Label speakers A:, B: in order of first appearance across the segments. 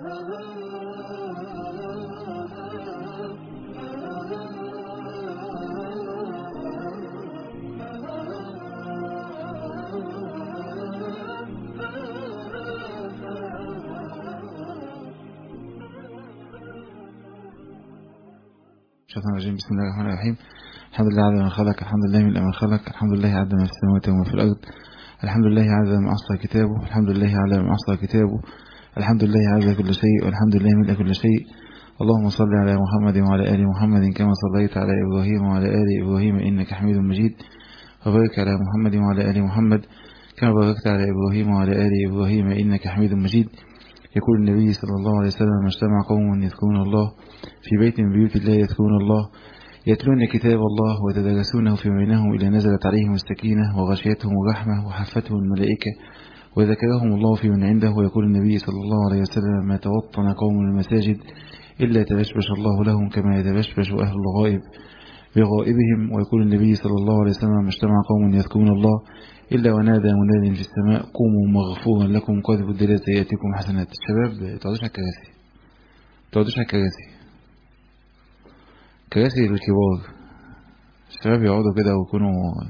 A: الشيطان الرجيم بسم الله الرحمن الرحيم الحمد لله عدد ما خلق الحمد لله من ما خلق الحمد لله عدد ما في السماوات وما في الأرض الحمد لله عدد ما أحصى كتابه الحمد لله عدد ما أحصى كتابه الحمد لله عدد كل شيء والحمد لله ملء كل شيء اللهم صل على محمد وعلى آل محمد كما صليت على إبراهيم وعلى آل إبراهيم إنك حميد مجيد وبارك على محمد وعلى آل محمد كما باركت على إبراهيم وعلى آل إبراهيم إنك حميد مجيد يقول النبي صلى الله عليه وسلم ما اجتمع قوم يذكرون الله في بيت من بيوت الله يذكرون الله يتلون كتاب الله ويتدرسونه في بينهم إلى نزلت عليهم السكينة وغشيتهم الرحمة وحفتهم الملائكة وذكرهم الله في من عنده ويقول النبي صلى الله عليه وسلم ما توطن قوم المساجد إلا تبشبش الله لهم كما يتبشبش أهل الغائب بغائبهم ويقول النبي صلى الله عليه وسلم ما اجتمع قوم يذكرون الله إلا ونادى مناد في السماء قوموا مغفورا لكم قد بدلت سيئاتكم حسنات الشباب تقعدوش على الكراسي تقعدوش على الكراسي كراسي للكبار الشباب يقعدوا كده ويكونوا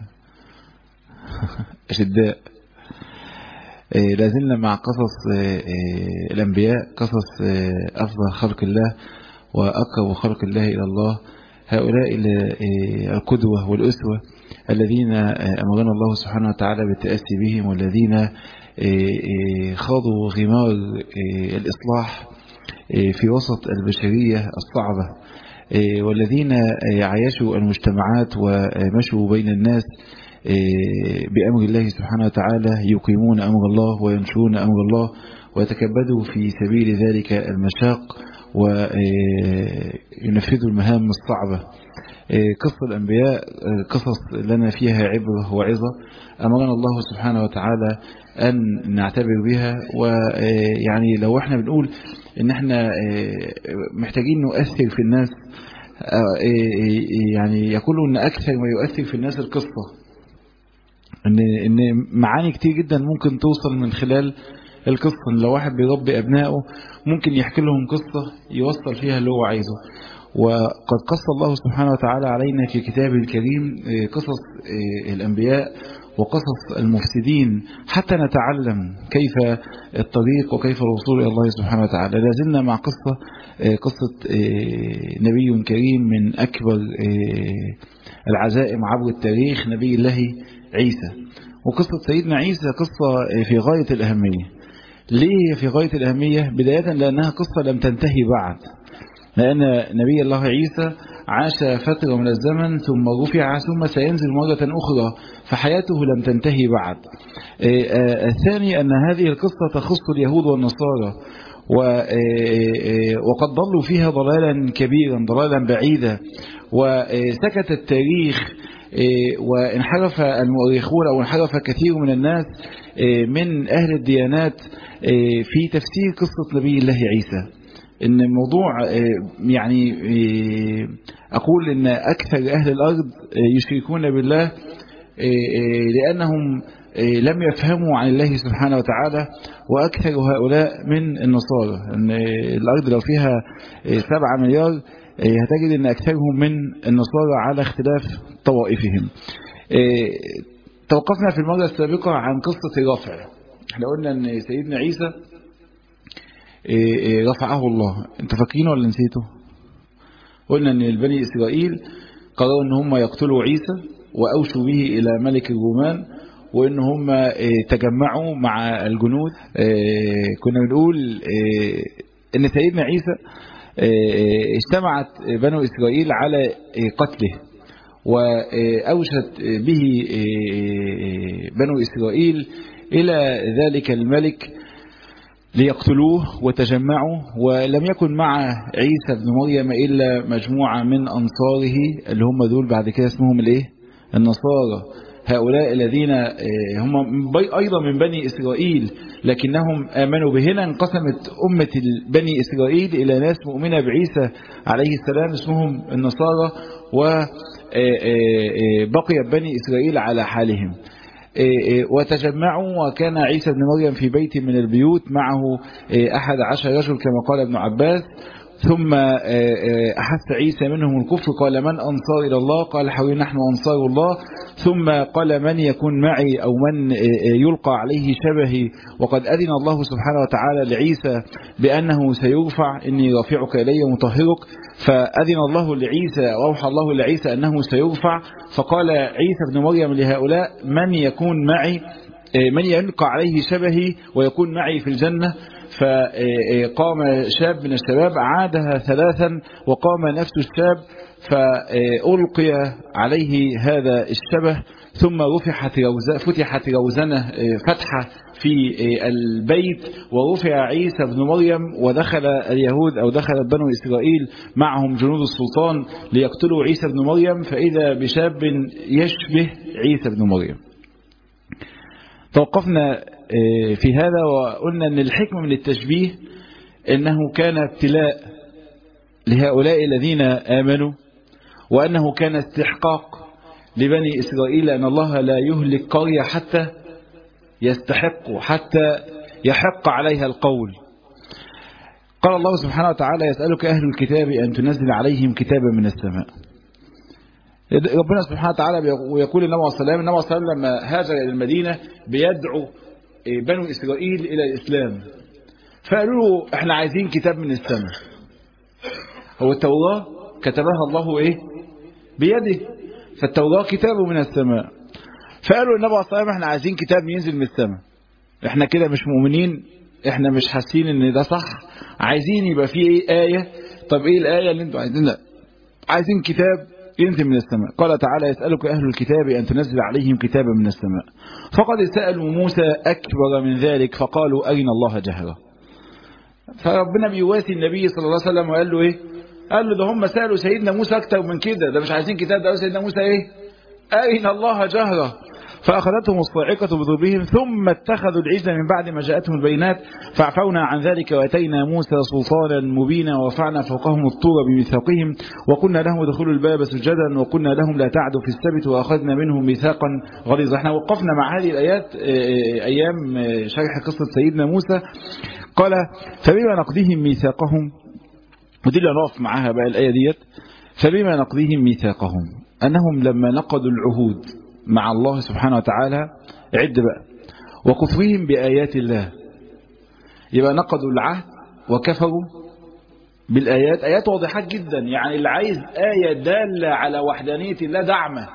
A: أشداء لازلنا مع قصص الأنبياء قصص أفضل خلق الله وأقرب خلق الله إلى الله هؤلاء القدوة والأسوة الذين أمرنا الله سبحانه وتعالى بالتأسي بهم والذين خاضوا غمار الإصلاح في وسط البشرية الصعبة والذين عايشوا المجتمعات ومشوا بين الناس بأمر الله سبحانه وتعالى يقيمون أمر الله وينشرون أمر الله ويتكبدوا في سبيل ذلك المشاق وينفذوا المهام الصعبة قصة الأنبياء قصص لنا فيها عبرة وعظة أمرنا الله سبحانه وتعالى أن نعتبر بها ويعني لو احنا بنقول ان احنا محتاجين نؤثر في الناس يعني يقولوا ان اكثر ما يؤثر في الناس القصة ان ان معاني كتير جدا ممكن توصل من خلال القصة لو واحد بيربي ابنائه ممكن يحكي لهم قصة يوصل فيها اللي هو عايزه وقد قص الله سبحانه وتعالى علينا في كتابه الكريم قصص الأنبياء وقصص المفسدين حتى نتعلم كيف الطريق وكيف الوصول إلى الله سبحانه وتعالى لازلنا مع قصة قصة نبي كريم من أكبر العزائم عبر التاريخ نبي الله عيسى وقصة سيدنا عيسى قصة في غاية الأهمية ليه في غاية الأهمية بداية لأنها قصة لم تنتهي بعد لأن نبي الله عيسى عاش فترة من الزمن ثم رفع ثم سينزل مرة أخرى فحياته لم تنتهي بعد الثاني أن هذه القصة تخص اليهود والنصارى وقد ضلوا فيها ضلالا كبيرا ضلالا بعيدا وسكت التاريخ وانحرف المؤرخون أو انحرف كثير من الناس من أهل الديانات في تفسير قصة نبي الله عيسى ان الموضوع يعني اقول ان اكثر اهل الارض يشركون بالله لانهم لم يفهموا عن الله سبحانه وتعالى واكثر هؤلاء من النصارى ان الارض لو فيها سبعة مليار هتجد ان اكثرهم من النصارى على اختلاف طوائفهم توقفنا في المرة السابقة عن قصة الرفع احنا قلنا ان سيدنا عيسى رفعه الله انت فاكرينه ولا نسيته قلنا ان البني اسرائيل قرروا ان هم يقتلوا عيسى واوشوا به الى ملك الرومان وان هم تجمعوا مع الجنود كنا بنقول ان سيدنا عيسى اجتمعت بنو اسرائيل على قتله واوشت به بنو اسرائيل الى ذلك الملك ليقتلوه وتجمعوا ولم يكن مع عيسى بن مريم إلا مجموعة من أنصاره اللي هم دول بعد كده اسمهم الايه النصارى هؤلاء الذين هم أيضا من بني إسرائيل لكنهم آمنوا به هنا انقسمت أمة بني إسرائيل إلى ناس مؤمنة بعيسى عليه السلام اسمهم النصارى وبقي بني إسرائيل على حالهم وتجمعوا وكان عيسى بن مريم في بيت من البيوت معه أحد عشر رجل كما قال ابن عباس ثم أحس عيسى منهم الكفر قال من أنصار إلى الله قال حوي نحن أنصار الله ثم قال من يكون معي أو من يلقى عليه شبهي وقد أذن الله سبحانه وتعالى لعيسى بأنه سيرفع إني رافعك إلي مطهرك فأذن الله لعيسى وأوحى الله لعيسى أنه سيرفع فقال عيسى بن مريم لهؤلاء من يكون معي من يلقى عليه شبهي ويكون معي في الجنة فقام شاب من الشباب عادها ثلاثا وقام نفس الشاب فألقي عليه هذا الشبه ثم رفحت روزة فتحت روزنة فتحة في البيت ورفع عيسى بن مريم ودخل اليهود أو دخل بنو إسرائيل معهم جنود السلطان ليقتلوا عيسى بن مريم فإذا بشاب يشبه عيسى بن مريم توقفنا في هذا وقلنا أن الحكمة من التشبيه أنه كان ابتلاء لهؤلاء الذين آمنوا وأنه كان استحقاق لبني إسرائيل أن الله لا يهلك قرية حتى يستحق حتى يحق عليها القول قال الله سبحانه وتعالى يسألك أهل الكتاب أن تنزل عليهم كتابا من السماء ربنا سبحانه وتعالى ويقول النبي عليه السلام النبي عليه السلام لما هاجر إلى المدينة بيدعو بنو إسرائيل إلى الإسلام فقالوا له احنا عايزين كتاب من السماء هو التوراة كتبها الله ايه بيده فالتوراة كتاب من السماء فقالوا النبي عليه الصلاة والسلام احنا عايزين كتاب ينزل من السماء احنا كده مش مؤمنين احنا مش حاسين ان ده صح عايزين يبقى فيه ايه آية طب ايه الآية اللي انتوا عايزينها عايزين كتاب ينزل من السماء قال تعالى يسألك أهل الكتاب أن تنزل عليهم كتابا من السماء فقد سألوا موسى أكبر من ذلك فقالوا أرنا الله جهرا فربنا بيواسي النبي صلى الله عليه وسلم وقال له إيه قال له ده هم سألوا سيدنا موسى أكتر من كده ده مش عايزين كتاب ده سيدنا موسى إيه أرنا الله جهرا فأخذتهم الصاعقة بذنوبهم ثم اتخذوا العجل من بعد ما جاءتهم البينات فعفونا عن ذلك وأتينا موسى سلطانا مبينا ورفعنا فوقهم الطور بميثاقهم وقلنا لهم ادخلوا الباب سجدا وقلنا لهم لا تعدوا في السبت وأخذنا منهم ميثاقا غليظا احنا وقفنا مع هذه الآيات أيام شرح قصة سيدنا موسى قال فبما نقضيهم ميثاقهم ودي اللي نقف معاها بقى الآية ديت فبما نقضيهم ميثاقهم أنهم لما نقضوا العهود مع الله سبحانه وتعالى عد بقى وكفرهم بآيات الله يبقى نقضوا العهد وكفروا بالآيات آيات واضحات جدا يعني اللي عايز آية دالة على وحدانية الله دعمة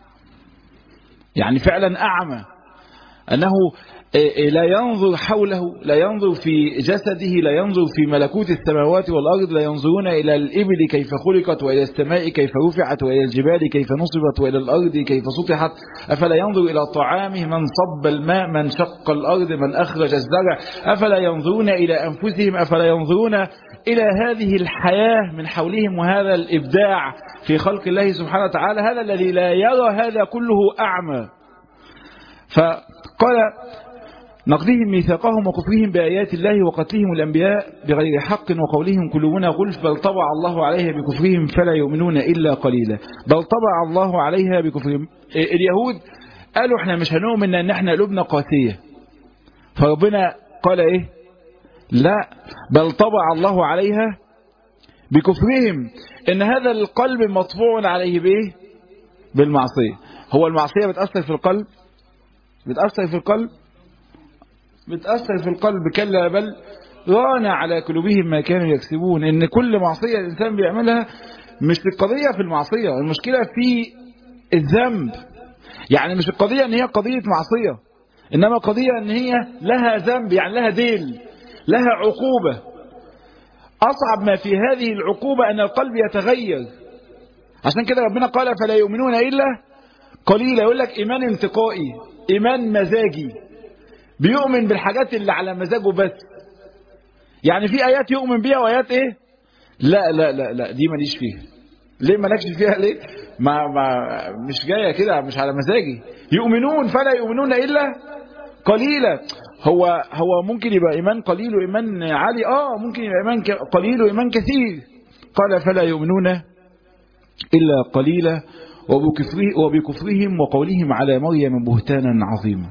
A: يعني فعلا أعمى أنه لا ينظر حوله لا ينظر في جسده لا ينظر في ملكوت السماوات والأرض لا ينظرون إلى الإبل كيف خلقت وإلى السماء كيف رفعت وإلى الجبال كيف نصبت وإلى الأرض كيف سطحت أفلا ينظر إلى طعامه من صب الماء من شق الأرض من أخرج الزرع أفلا ينظرون إلى أنفسهم أفلا ينظرون إلى هذه الحياة من حولهم وهذا الإبداع في خلق الله سبحانه وتعالى هذا الذي لا يرى هذا كله أعمى فقال نقضيهم ميثاقهم وكفرهم بآيات الله وقتلهم الأنبياء بغير حق وقولهم قلوبنا غلف بل طبع الله عليها بكفرهم فلا يؤمنون إلا قليلا بل طبع الله عليها بكفرهم اليهود قالوا احنا مش هنؤمن ان احنا قلوبنا قاسية فربنا قال ايه لا بل طبع الله عليها بكفرهم ان هذا القلب مطبوع عليه بايه بالمعصية هو المعصية بتأثر في القلب بتأثر في القلب بتأثر في القلب كلا بل ران على قلوبهم ما كانوا يكسبون ان كل معصية الانسان بيعملها مش القضية في المعصية المشكلة في الذنب يعني مش القضية ان هي قضية معصية انما قضية ان هي لها ذنب يعني لها ديل لها عقوبة اصعب ما في هذه العقوبة ان القلب يتغير عشان كده ربنا قال فلا يؤمنون الا قليلا يقول لك ايمان انتقائي ايمان مزاجي بيؤمن بالحاجات اللي على مزاجه بس يعني في ايات يؤمن بيها وايات ايه لا لا لا لا دي ماليش فيها ليه مالكش فيها ليه ما, ما مش جايه كده مش على مزاجي يؤمنون فلا يؤمنون الا قليلا هو هو ممكن يبقى ايمان قليل وايمان عالي اه ممكن يبقى ايمان قليل وايمان كثير قال فلا يؤمنون الا قليلا وبكفره وبكفرهم وقولهم على مريم بهتانا عظيما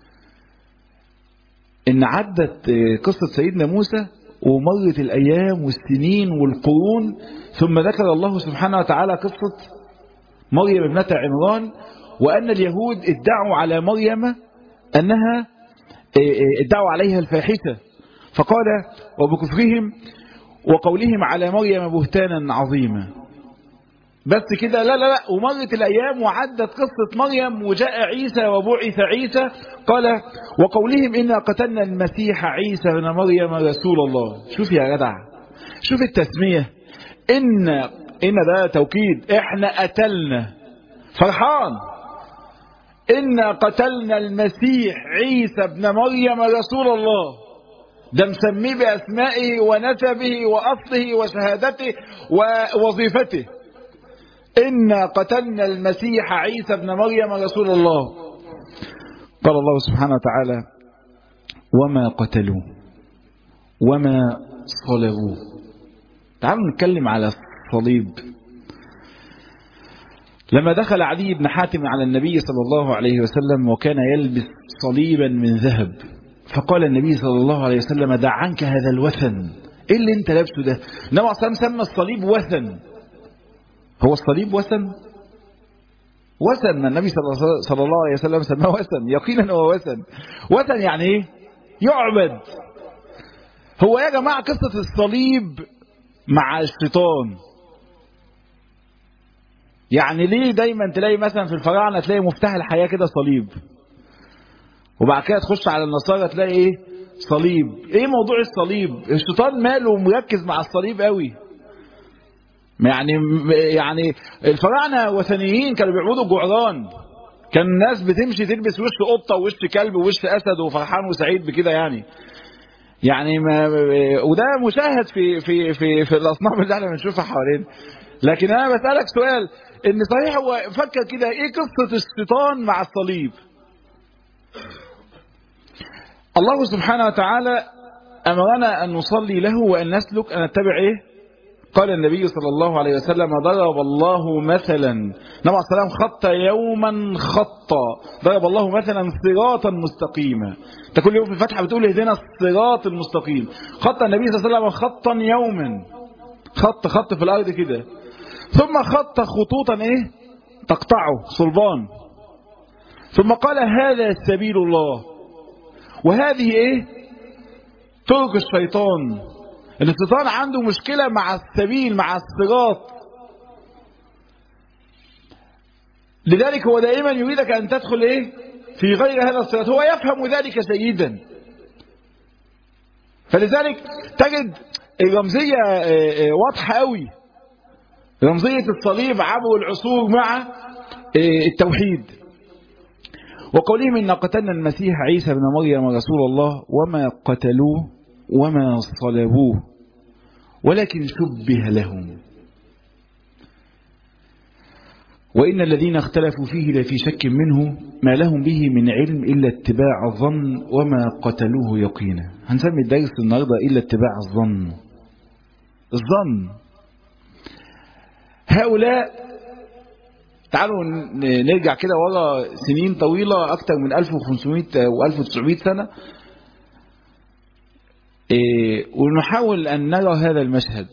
A: إن عدت قصة سيدنا موسى ومرت الأيام والسنين والقرون ثم ذكر الله سبحانه وتعالى قصة مريم ابنة عمران وأن اليهود ادعوا على مريم أنها ادعوا عليها الفاحشة فقال وبكفرهم وقولهم على مريم بهتانا عظيما بس كده لا لا لا ومرت الأيام وعدت قصة مريم وجاء عيسى وبعث عيسى قال وقولهم إنا قتلنا المسيح عيسى بن مريم رسول الله شوف يا جدع شوف التسمية إن إن ده توكيد إحنا قتلنا فرحان إنا قتلنا المسيح عيسى بن مريم رسول الله ده مسميه بأسمائه ونسبه وأصله وشهادته ووظيفته إنا قتلنا المسيح عيسى بن مريم رسول الله قال الله سبحانه وتعالى وما قتلوه وما صلبوه تعالوا نتكلم على الصليب لما دخل علي بن حاتم على النبي صلى الله عليه وسلم وكان يلبس صليبا من ذهب فقال النبي صلى الله عليه وسلم دع عنك هذا الوثن ايه اللي انت لابسه ده النبي عليه سمى الصليب وثن هو الصليب وثن وثن ما النبي صلى الله عليه وسلم سماه وثن يقينا هو وثن وثن يعني ايه يعبد هو يا جماعة قصة الصليب مع الشيطان يعني ليه دايما تلاقي مثلا في الفراعنة تلاقي مفتاح الحياة كده صليب وبعد كده تخش على النصارى تلاقي ايه صليب ايه موضوع الصليب الشيطان ماله مركز مع الصليب قوي يعني يعني الفراعنه وثنيين كانوا بيعبدوا الجعران كان الناس بتمشي تلبس وش قطه ووش كلب ووش اسد وفرحان وسعيد بكده يعني يعني ما وده مشاهد في في في في الاصنام اللي احنا بنشوفها حوالينا لكن انا بسالك سؤال ان صحيح هو فكر كده ايه قصه الشيطان مع الصليب الله سبحانه وتعالى امرنا ان نصلي له وان نسلك ان نتبع ايه قال النبي صلى الله عليه وسلم ضرب الله مثلا النبي عليه السلام خط يوما خطا ضرب الله مثلا صراطا مستقيما انت كل يوم في الفتحه بتقول اهدنا الصراط المستقيم خط النبي صلى الله عليه وسلم خطا يوما خط خط في الارض كده ثم خط خطوطا ايه تقطعه صلبان ثم قال هذا سبيل الله وهذه ايه طرق الشيطان الشيطان عنده مشكلة مع السبيل مع الصراط لذلك هو دائما يريدك أن تدخل إيه في غير هذا الصراط هو يفهم ذلك جيدا فلذلك تجد الرمزية واضحة قوي رمزية الصليب عبر العصور مع التوحيد وقولهم إن قتلنا المسيح عيسى بن مريم رسول الله وما قتلوه وما صلبوه ولكن شبه لهم وإن الذين اختلفوا فيه لفي شك منه ما لهم به من علم إلا اتباع الظن وما قتلوه يقينا هنسمي الدرس النهاردة إلا اتباع الظن الظن هؤلاء تعالوا نرجع كده ورا سنين طويلة أكثر من 1500 و 1900 سنة ونحاول أن نرى هذا المشهد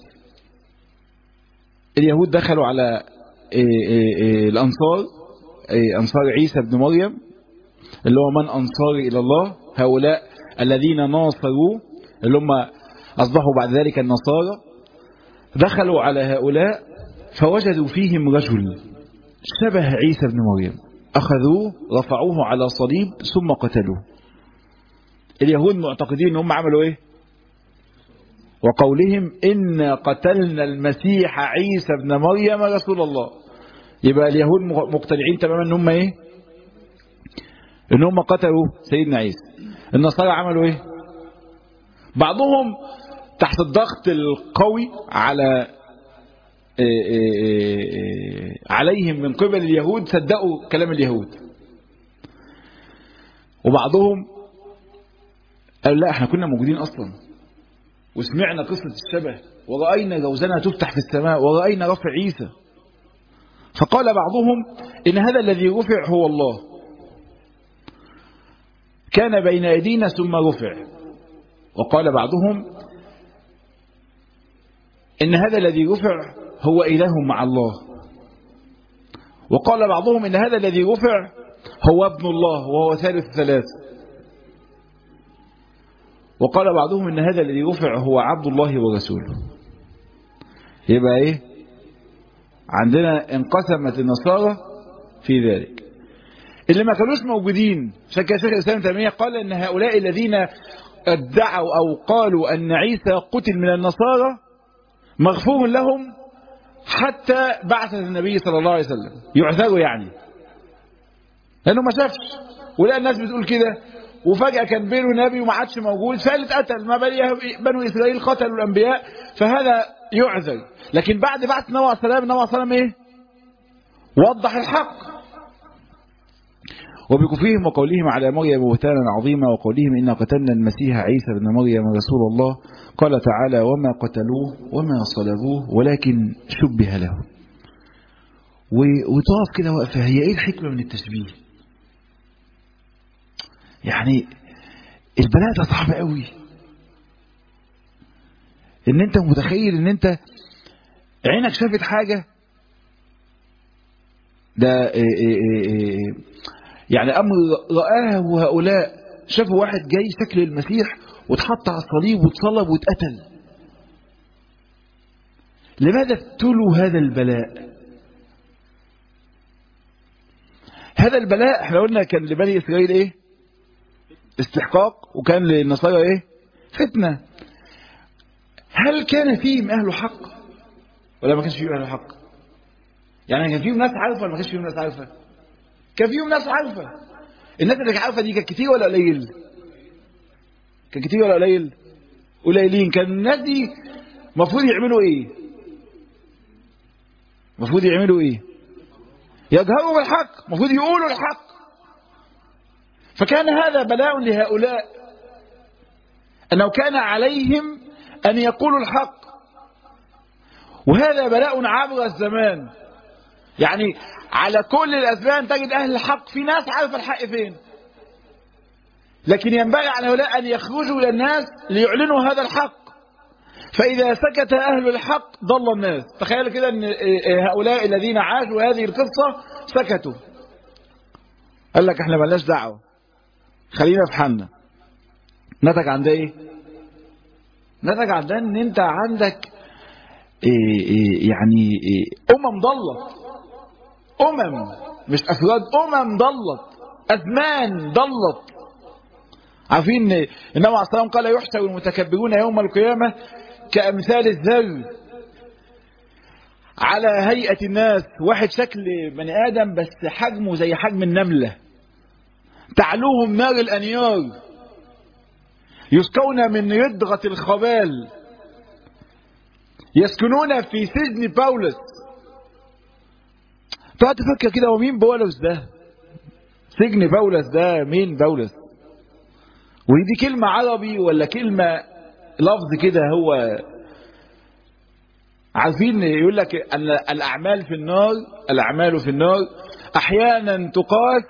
A: اليهود دخلوا على الأنصار أنصار عيسى بن مريم اللي هو من أنصار إلى الله هؤلاء الذين ناصروا اللي هم أصبحوا بعد ذلك النصارى دخلوا على هؤلاء فوجدوا فيهم رجل شبه عيسى بن مريم أخذوه رفعوه على صليب ثم قتلوه اليهود معتقدين ان هم عملوا ايه وقولهم إن قتلنا المسيح عيسى بن مريم رسول الله يبقى اليهود مقتنعين تماما ان هم ايه ان هم قتلوا سيدنا عيسى النصارى عملوا ايه بعضهم تحت الضغط القوي على إيه إيه إيه عليهم من قبل اليهود صدقوا كلام اليهود وبعضهم قالوا لا احنا كنا موجودين اصلا وسمعنا قصة الشبه ورأينا جوزنا تفتح في السماء ورأينا رفع عيسى فقال بعضهم إن هذا الذي رفع هو الله كان بين أيدينا ثم رفع وقال بعضهم إن هذا الذي رفع هو إله مع الله وقال بعضهم إن هذا الذي رفع هو ابن الله وهو ثالث ثلاثة وقال بعضهم إن هذا الذي رفع هو عبد الله ورسوله يبقى إيه عندنا انقسمت النصارى في ذلك اللي ما كانوش موجودين عشان كده شيخ الاسلام تيميه قال ان هؤلاء الذين ادعوا او قالوا ان عيسى قتل من النصارى مغفور لهم حتى بعث النبي صلى الله عليه وسلم يعذروا يعني لانه ما شافش ولقى الناس بتقول كده وفجأة كان بينه نبي وما عادش موجود فقالت قتل ما بنو إسرائيل قتلوا الأنبياء فهذا يعذر لكن بعد بعث النبي عليه السلام النبي عليه السلام إيه وضح الحق وبكفرهم وقولهم على مريم بهتانا عظيما وقولهم إنا قتلنا المسيح عيسى بن مريم رسول الله قال تعالى وما قتلوه وما صلبوه ولكن شبه له وتقف كده واقفة هي ايه الحكمة من التشبيه يعني البلاء ده صعب قوي ان انت متخيل ان انت عينك شافت حاجة ده إيه إيه إيه يعني امر رآه هؤلاء شافوا واحد جاي شكل المسيح واتحط على الصليب واتصلب واتقتل لماذا ابتلوا هذا البلاء هذا البلاء احنا قلنا كان لبني اسرائيل ايه استحقاق وكان للنصارى ايه فتنة هل كان فيهم اهل حق ولا ما كانش فيهم اهل حق يعني كان فيهم ناس عارفه ولا ما كانش فيهم ناس عارفه كان فيهم ناس عارفه الناس اللي كانت عارفه دي كانت كتير ولا قليل كان كتير ولا قليل قليلين كان الناس دي المفروض يعملوا ايه المفروض يعملوا ايه يجهروا بالحق المفروض يقولوا الحق فكان هذا بلاء لهؤلاء أنه كان عليهم أن يقولوا الحق وهذا بلاء عبر الزمان يعني على كل الأزمان تجد أهل الحق في ناس عارفة الحق فين لكن ينبغي على هؤلاء أن يخرجوا إلى الناس ليعلنوا هذا الحق فإذا سكت أهل الحق ضل الناس تخيل كده أن هؤلاء الذين عاشوا هذه القصة سكتوا قال لك احنا ملناش دعوة خلينا في حالنا نتج عن ده ايه نتج عن ده ان انت عندك إيه إيه يعني إيه امم ضلت امم مش افراد امم ضلت ازمان ضلت عارفين النبي عليه الصلاه قال يحشر المتكبرون يوم القيامه كامثال الذر على هيئه الناس واحد شكل بني ادم بس حجمه زي حجم النمله تعلوهم نار الأنيار يسكون من ردغة الخبال يسكنون في سجن باولس تقعد تفكر كده هو مين بولس ده سجن باولس ده مين باولس ودي كلمة عربي ولا كلمة لفظ كده هو عارفين يقول لك أن الأعمال في النار الأعمال في النار أحيانا تقاس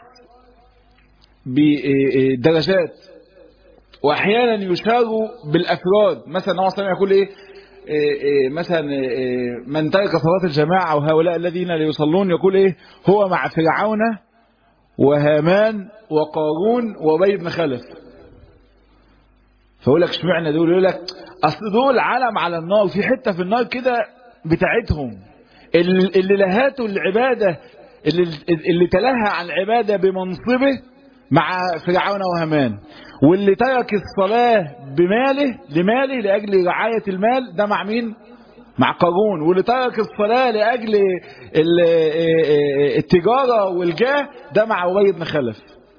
A: بدرجات واحيانا يشار بالافراد مثلا النبي صلى يقول ايه مثلا من ترك صلاة الجماعة وهؤلاء الذين لا يصلون يقول ايه هو مع فرعون وهامان وقارون وابي بن خلف فيقول لك اشمعنى دول يقول لك اصل دول علم على النار في حتة في النار كده بتاعتهم اللي لهاته العبادة اللي, اللي تلهى عن العبادة بمنصبه مع فرعون وهامان واللي ترك الصلاة بماله لماله لأجل رعاية المال ده مع مين مع قارون واللي ترك الصلاة لأجل التجارة والجاه ده مع أبي بن خلف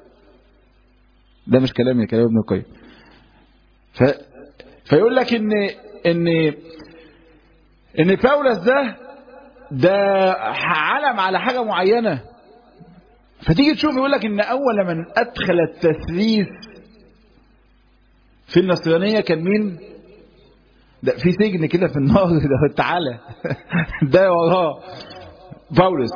A: ده مش كلامي كلام ابن القيم ف... فيقول لك ان ان ان باولس ده ده علم على حاجة معينة فتيجي تشوف يقول لك ان اول من ادخل التثليث في النصرانيه كان مين ده في سجن كده في النار ده تعالى ده وراه باولس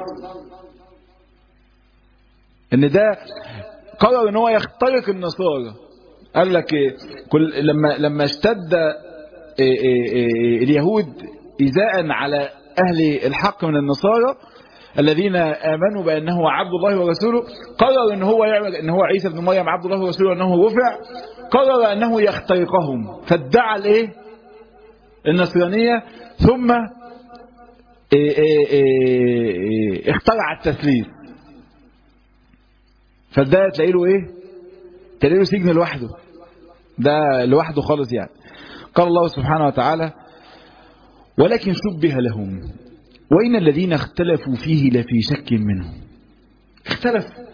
A: ان ده قرر ان هو يخترق النصارى قال لك إيه كل لما لما اشتد إيه إيه إيه اليهود إيذاء على أهل الحق من النصارى الذين آمنوا بأنه عبد الله ورسوله قرر ان هو يعمل ان هو عيسى بن مريم عبد الله ورسوله انه رفع قرر انه يخترقهم فادعى الايه النصرانية ثم إيه إيه إيه اخترع التثليث فده تلاقي له ايه تلاقي له سجن لوحده ده لوحده خالص يعني قال الله سبحانه وتعالى ولكن شبه لهم وإن الذين اختلفوا فيه لفي شك منه اختلفوا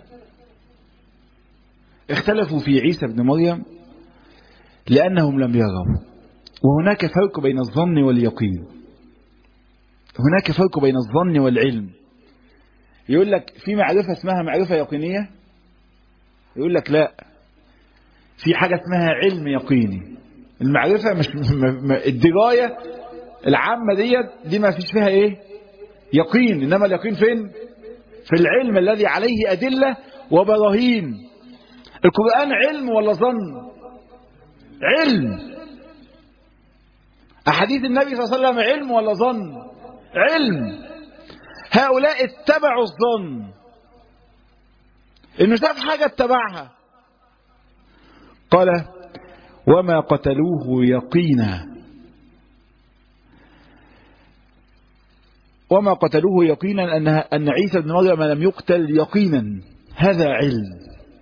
A: اختلفوا في عيسى بن مريم لأنهم لم يروا وهناك فرق بين الظن واليقين هناك فرق بين الظن والعلم يقول لك في معرفة اسمها معرفة يقينية يقول لك لا في حاجة اسمها علم يقيني المعرفة مش الدراية العامة ديت دي ما فيش فيها ايه يقين انما اليقين فين في العلم الذي عليه ادلة وبراهين القرآن علم ولا ظن علم احاديث النبي صلى الله عليه وسلم علم ولا ظن علم هؤلاء اتبعوا الظن انه شاف حاجة اتبعها قال وما قتلوه يقينا وما قتلوه يقينا أن أن عيسى بن مريم لم يقتل يقينا هذا علم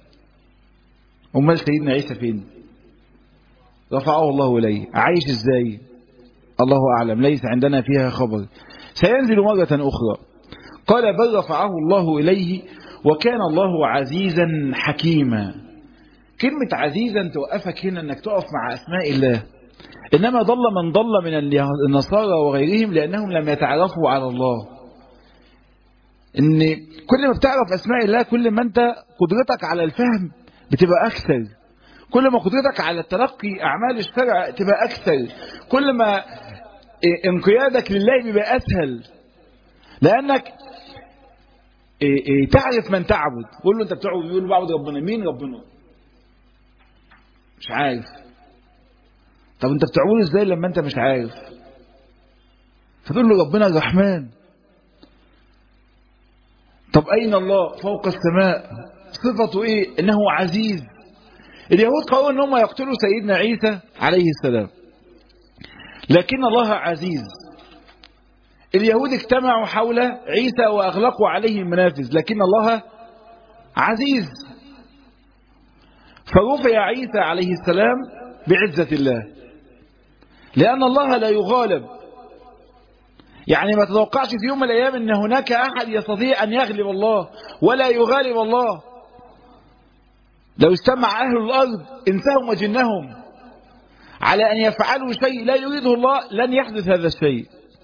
A: أمال سيدنا عيسى فين رفعه الله إليه عايش إزاي الله أعلم ليس عندنا فيها خبر سينزل مرة أخرى قال بل رفعه الله إليه وكان الله عزيزا حكيما كلمة عزيزا توقفك هنا أنك تقف مع أسماء الله إنما ضل من ضل من النصارى وغيرهم لأنهم لم يتعرفوا على الله إن كل ما بتعرف أسماء الله كل ما أنت قدرتك على الفهم بتبقى أكثر كل ما قدرتك على تلقي أعمال الشرع تبقى أكثر كل ما انقيادك لله بيبقى أسهل لأنك تعرف من تعبد قول له أنت بتعبد يقول له بعبد ربنا مين ربنا مش عارف طب انت بتعبده ازاي لما انت مش عارف فتقول له ربنا الرحمن طب اين الله فوق السماء صفته ايه انه عزيز اليهود قالوا ان هم يقتلوا سيدنا عيسى عليه السلام لكن الله عزيز اليهود اجتمعوا حول عيسى واغلقوا عليه المنافذ لكن الله عزيز فرفع عيسى عليه السلام بعزة الله لأن الله لا يغالب يعني ما تتوقعش في يوم من الأيام أن هناك أحد يستطيع أن يغلب الله ولا يغالب الله لو استمع أهل الأرض إنسهم وجنهم على أن يفعلوا شيء لا يريده الله لن يحدث هذا الشيء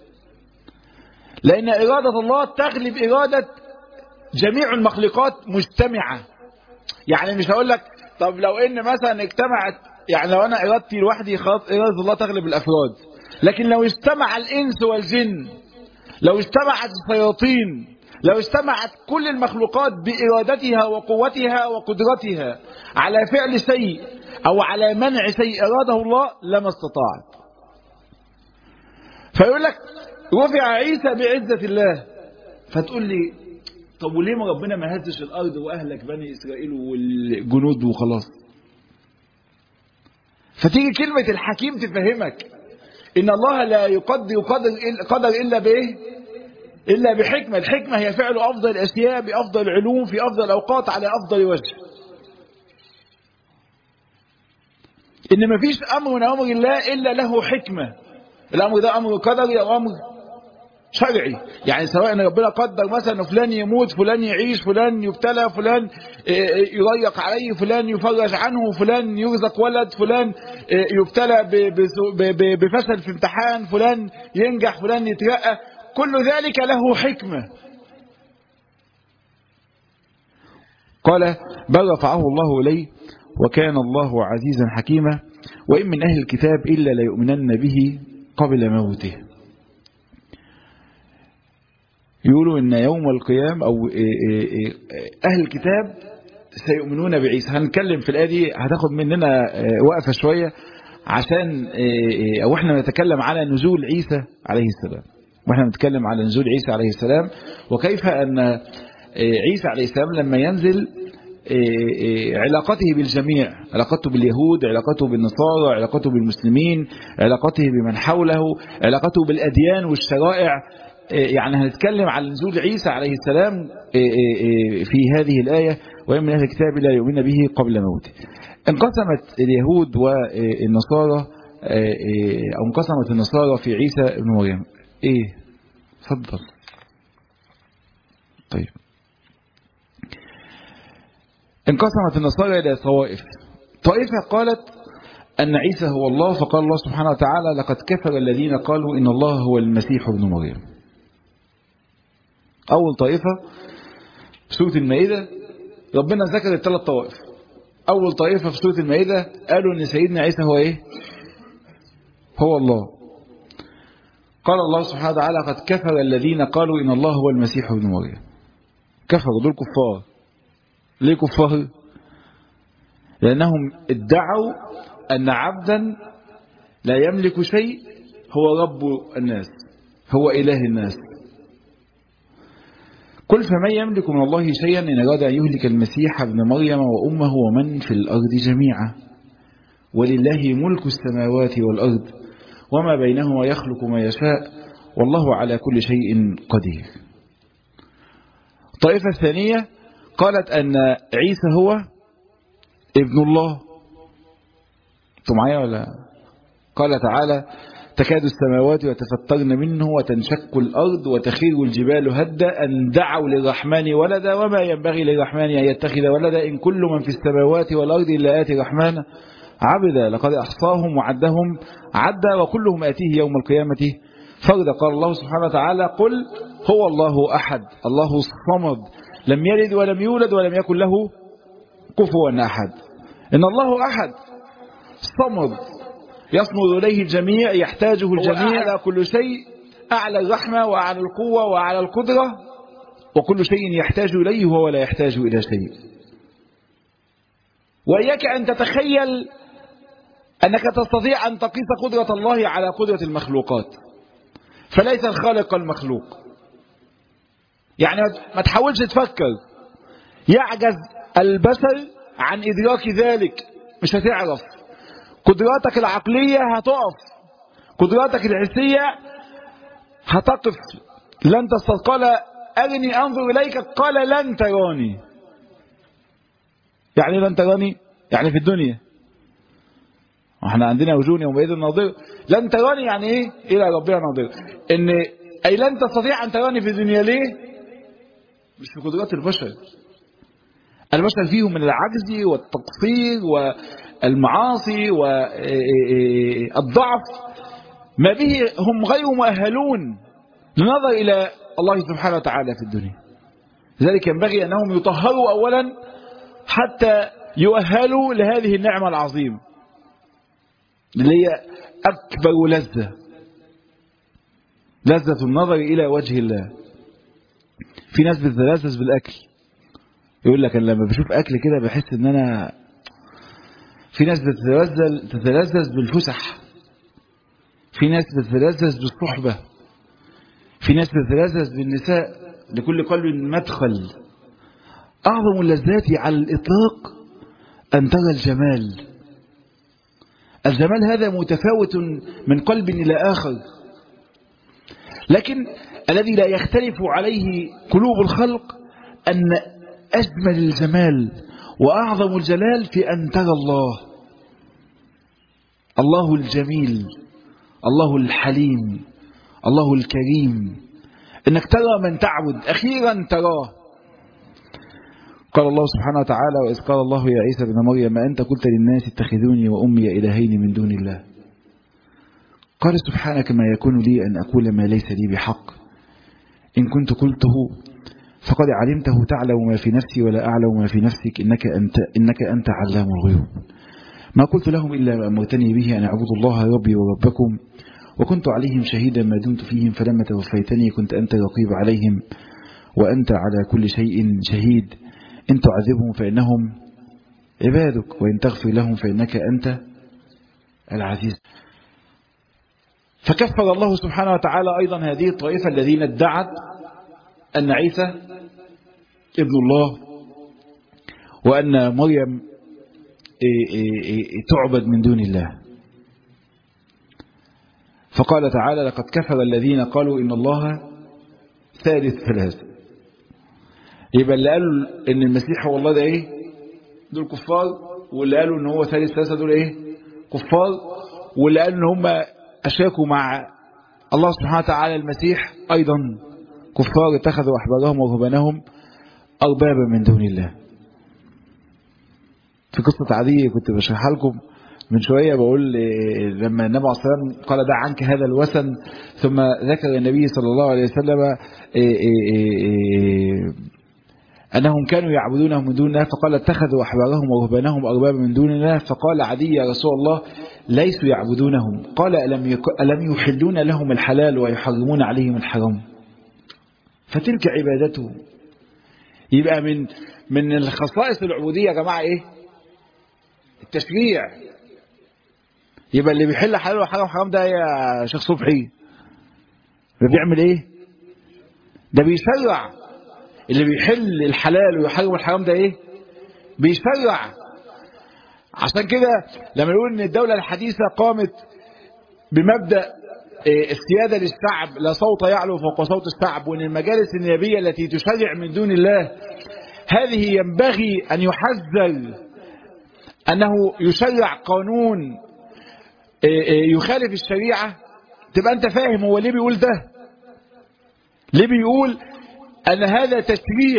A: لأن إرادة الله تغلب إرادة جميع المخلوقات مجتمعة يعني مش هقول لك طب لو ان مثلا اجتمعت يعني لو انا ارادتي لوحدي خلاص اراده الله تغلب الافراد لكن لو اجتمع الانس والجن لو اجتمعت الشياطين لو اجتمعت كل المخلوقات بارادتها وقوتها وقدرتها على فعل شيء او على منع شيء اراده الله لما استطاعت فيقول لك رفع عيسى بعزه الله فتقول لي طب وليه ما ربنا ما هزش الارض واهلك بني اسرائيل والجنود وخلاص فتيجي كلمة الحكيم تفهمك ان الله لا يقدر قدر قدر الا بايه الا بحكمة الحكمة هي فعل افضل الاشياء بافضل العلوم في افضل الاوقات على افضل وجه ان ما فيش امر من امر الله الا له حكمة الامر ده امر قدري او امر شرعي يعني سواء ربنا قدر مثلا فلان يموت فلان يعيش فلان يبتلى فلان يضيق عليه فلان يفرج عنه فلان يرزق ولد فلان يبتلى بفشل في امتحان فلان ينجح فلان يترقى كل ذلك له حكمة قال بل رفعه الله إليه وكان الله عزيزا حكيما وإن من أهل الكتاب إلا ليؤمنن به قبل موته يقولوا ان يوم القيام او اهل الكتاب سيؤمنون بعيسى هنتكلم في الآية دي هتاخد مننا وقفة شوية عشان او احنا نتكلم على نزول عيسى عليه السلام واحنا نتكلم على نزول عيسى عليه السلام وكيف ان عيسى عليه السلام لما ينزل علاقته بالجميع علاقته باليهود علاقته بالنصارى علاقته بالمسلمين علاقته بمن حوله علاقته بالأديان والشرائع يعني هنتكلم عن نزول عيسى عليه السلام في هذه الآية وإن من أهل الكتاب لا يؤمن به قبل موته انقسمت اليهود والنصارى أو انقسمت النصارى في عيسى ابن مريم إيه فضل طيب انقسمت النصارى إلى طوائف طائفة قالت أن عيسى هو الله فقال الله سبحانه وتعالى لقد كفر الذين قالوا إن الله هو المسيح ابن مريم أول طائفة في سورة المائدة ربنا ذكر الثلاث طوائف أول طائفة في سورة المائدة قالوا أن سيدنا عيسى هو إيه هو الله قال الله سبحانه وتعالى قد كفر الذين قالوا إن الله هو المسيح ابن مريم كفروا دول كفار ليه كفار لأنهم ادعوا أن عبدا لا يملك شيء هو رب الناس هو إله الناس قل فمن يملك من الله شيئا إن أراد أن يهلك المسيح ابن مريم وأمه ومن في الأرض جميعا ولله ملك السماوات والأرض وما بينهما يخلق ما يشاء والله على كل شيء قدير الطائفة الثانية قالت أن عيسى هو ابن الله انتوا معايا ولا قال تعالى تكاد السماوات يتفطرن منه وتنشق الأرض وتخير الجبال هدا أن دعوا للرحمن ولدا وما ينبغي للرحمن أن يتخذ ولدا إن كل من في السماوات والأرض إلا آتي الرحمن عبدا لقد أحصاهم وعدهم عدا وكلهم آتيه يوم القيامة فردا قال الله سبحانه وتعالى قل هو الله أحد الله الصمد لم يلد ولم يولد ولم يكن له كفوا أحد إن الله أحد صمد يصمد إليه الجميع يحتاجه الجميع على كل شيء أعلى الرحمة وأعلى القوة وأعلى القدرة وكل شيء يحتاج إليه وهو لا يحتاج إلى شيء وإياك أن تتخيل أنك تستطيع أن تقيس قدرة الله على قدرة المخلوقات فليس الخالق المخلوق يعني ما تحاولش تفكر يعجز البشر عن إدراك ذلك مش هتعرف قدراتك العقلية هتقف قدراتك الحسية هتقف لن تستطيع قال أرني أنظر إليك قال لن تراني يعني لن تراني يعني في الدنيا احنا عندنا وجوه يومئذ ناظر لن تراني يعني ايه الى ربنا ناظر ان اي لن تستطيع ان تراني في الدنيا ليه مش في قدرات البشر البشر فيهم من العجز والتقصير والمعاصي والضعف ما به هم غير مؤهلون لنظر إلى الله سبحانه وتعالى في الدنيا لذلك ينبغي أنهم يطهروا أولا حتى يؤهلوا لهذه النعمة العظيمة اللي هي أكبر لذة لذة النظر إلى وجه الله في ناس بتتلذذ بالأكل يقول لك أنا لما بشوف أكل كده بحس إن أنا في ناس بتتلذذ تتلذذ بالفسح في ناس بتتلذذ بالصحبة في ناس بتتلذذ بالنساء لكل قلب مدخل أعظم اللذات على الإطلاق أن ترى الجمال الجمال هذا متفاوت من قلب إلى آخر لكن الذي لا يختلف عليه قلوب الخلق أن أجمل الجمال وأعظم الجلال في أن ترى الله الله الجميل الله الحليم الله الكريم انك ترى من تعبد اخيرا تراه قال الله سبحانه وتعالى وإذ قال الله يا عيسى بن مريم أنت قلت للناس اتخذوني وأمي إلهين من دون الله قال سبحانك ما يكون لي أن أقول ما ليس لي بحق إن كنت قلته فقد علمته تعلم ما في نفسي ولا أعلم ما في نفسك إنك أنت, إنك أنت علام الغيوب ما قلت لهم إلا ما أمرتني به أن أعبد الله ربي وربكم وكنت عليهم شهيدا ما دمت فيهم فلما توفيتني كنت أنت الرقيب عليهم وأنت على كل شيء شهيد إن تعذبهم فإنهم عبادك وإن تغفر لهم فإنك أنت العزيز فكفر الله سبحانه وتعالى أيضا هذه الطائفة الذين ادعت أن عيسى ابن الله وأن مريم تعبد من دون الله فقال تعالى لقد كفر الذين قالوا إن الله ثالث ثلاثة يبقى اللي قالوا إن المسيح هو الله ده إيه دول كفار واللي قالوا إن هو ثالث ثلاثة دول إيه كفار واللي قالوا إن هم أشركوا مع الله سبحانه وتعالى المسيح أيضا كفار اتخذوا أحبارهم ورهبانهم أربابا من دون الله في قصة عادية كنت بشرحها لكم من شوية بقول لما النبي عليه الصلاة والسلام قال دع عنك هذا الوثن ثم ذكر النبي صلى الله عليه وسلم أنهم كانوا يعبدونه من دون الله فقال اتخذوا أحبارهم ورهبانهم أربابا من دون الله فقال عدي يا رسول الله ليسوا يعبدونهم قال ألم, ألم يحلون لهم الحلال ويحرمون عليهم الحرام فتلك عبادتهم يبقى من من الخصائص العبودية يا جماعة إيه التشريع يبقى اللي بيحل حلال وحرام حرام ده يا شيخ صبحي ده بيعمل ايه ده بيشرع اللي بيحل الحلال ويحرم الحرام ده ايه بيشرع عشان كده لما نقول ان الدولة الحديثة قامت بمبدأ السيادة للشعب لا صوت يعلو فوق صوت الشعب وان المجالس النيابية التي تشرع من دون الله هذه ينبغي ان يحذر انه يشرع قانون يخالف الشريعة تبقى انت فاهم هو ليه بيقول ده ليه بيقول ان هذا تشريع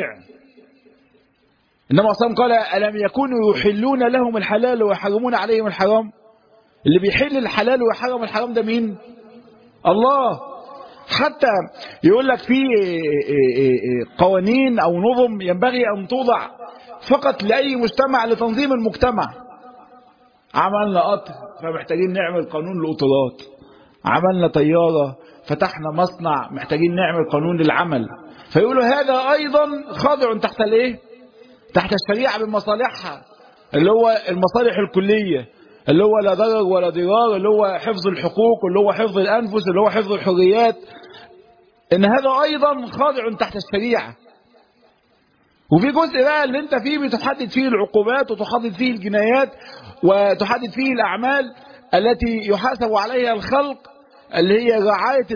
A: انما صلى قال ألم يكونوا يحلون لهم الحلال ويحرمون عليهم الحرام اللي بيحل الحلال ويحرم الحرام ده مين الله حتى يقول لك في قوانين او نظم ينبغي ان توضع فقط لأي مجتمع لتنظيم المجتمع عملنا قطر فمحتاجين نعمل قانون للقطارات عملنا طيارة فتحنا مصنع محتاجين نعمل قانون للعمل فيقولوا هذا أيضا خاضع تحت الايه تحت الشريعة بمصالحها اللي هو المصالح الكلية اللي هو لا ضرر ولا ضرار اللي هو حفظ الحقوق اللي هو حفظ الأنفس اللي هو حفظ الحريات إن هذا أيضا خاضع تحت الشريعة وفي جزء بقى اللي انت فيه بتحدد فيه العقوبات وتحدد فيه الجنايات وتحدد فيه الأعمال التي يحاسب عليها الخلق اللي هي رعاية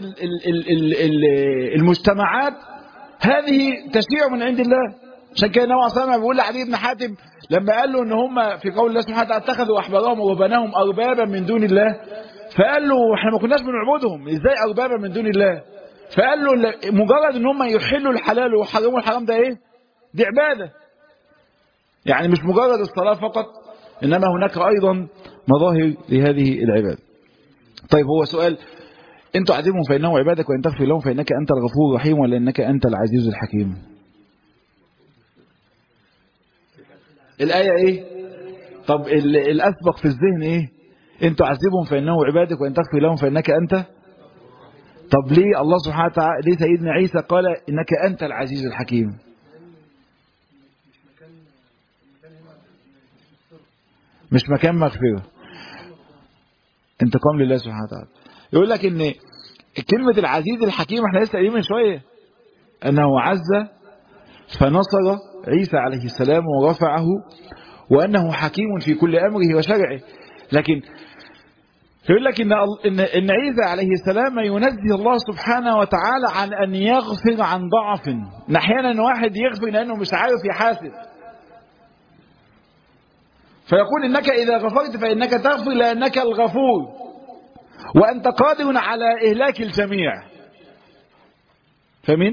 A: المجتمعات هذه تشريع من عند الله عشان كده النبي صلى الله عليه وسلم بيقول لعلي بن حاتم لما قال له ان هم في قول الله سبحانه وتعالى اتخذوا احبارهم ورهبانهم اربابا من دون الله فقال له احنا ما كناش بنعبدهم ازاي اربابا من دون الله فقال له مجرد ان هم يحلوا الحلال ويحرموا الحرام ده ايه دي عبادة يعني مش مجرد الصلاة فقط إنما هناك أيضا مظاهر لهذه العبادة طيب هو سؤال إن تعذبهم فإنه عبادك وإن تغفر لهم فإنك أنت الغفور الرحيم ولا إنك أنت العزيز الحكيم الآية إيه طب الأسبق في الذهن إيه إن تعذبهم فإنه عبادك وإن تغفر لهم فإنك أنت طب ليه الله سبحانه وتعالى ليه سيدنا عيسى قال إنك أنت العزيز الحكيم مش مكان مغفرة انتقام لله سبحانه وتعالى يقول لك ان كلمة العزيز الحكيم احنا لسه قايلين من شوية انه عز فنصر عيسى عليه السلام ورفعه وانه حكيم في كل امره وشرعه لكن يقول لك ان ان ان عيسى عليه السلام ينزه الله سبحانه وتعالى عن ان يغفر عن ضعف احيانا واحد يغفر لانه مش عارف يحاسب فيقول إنك إذا غفرت فإنك تغفر لأنك الغفور وأنت قادر على إهلاك الجميع فمن؟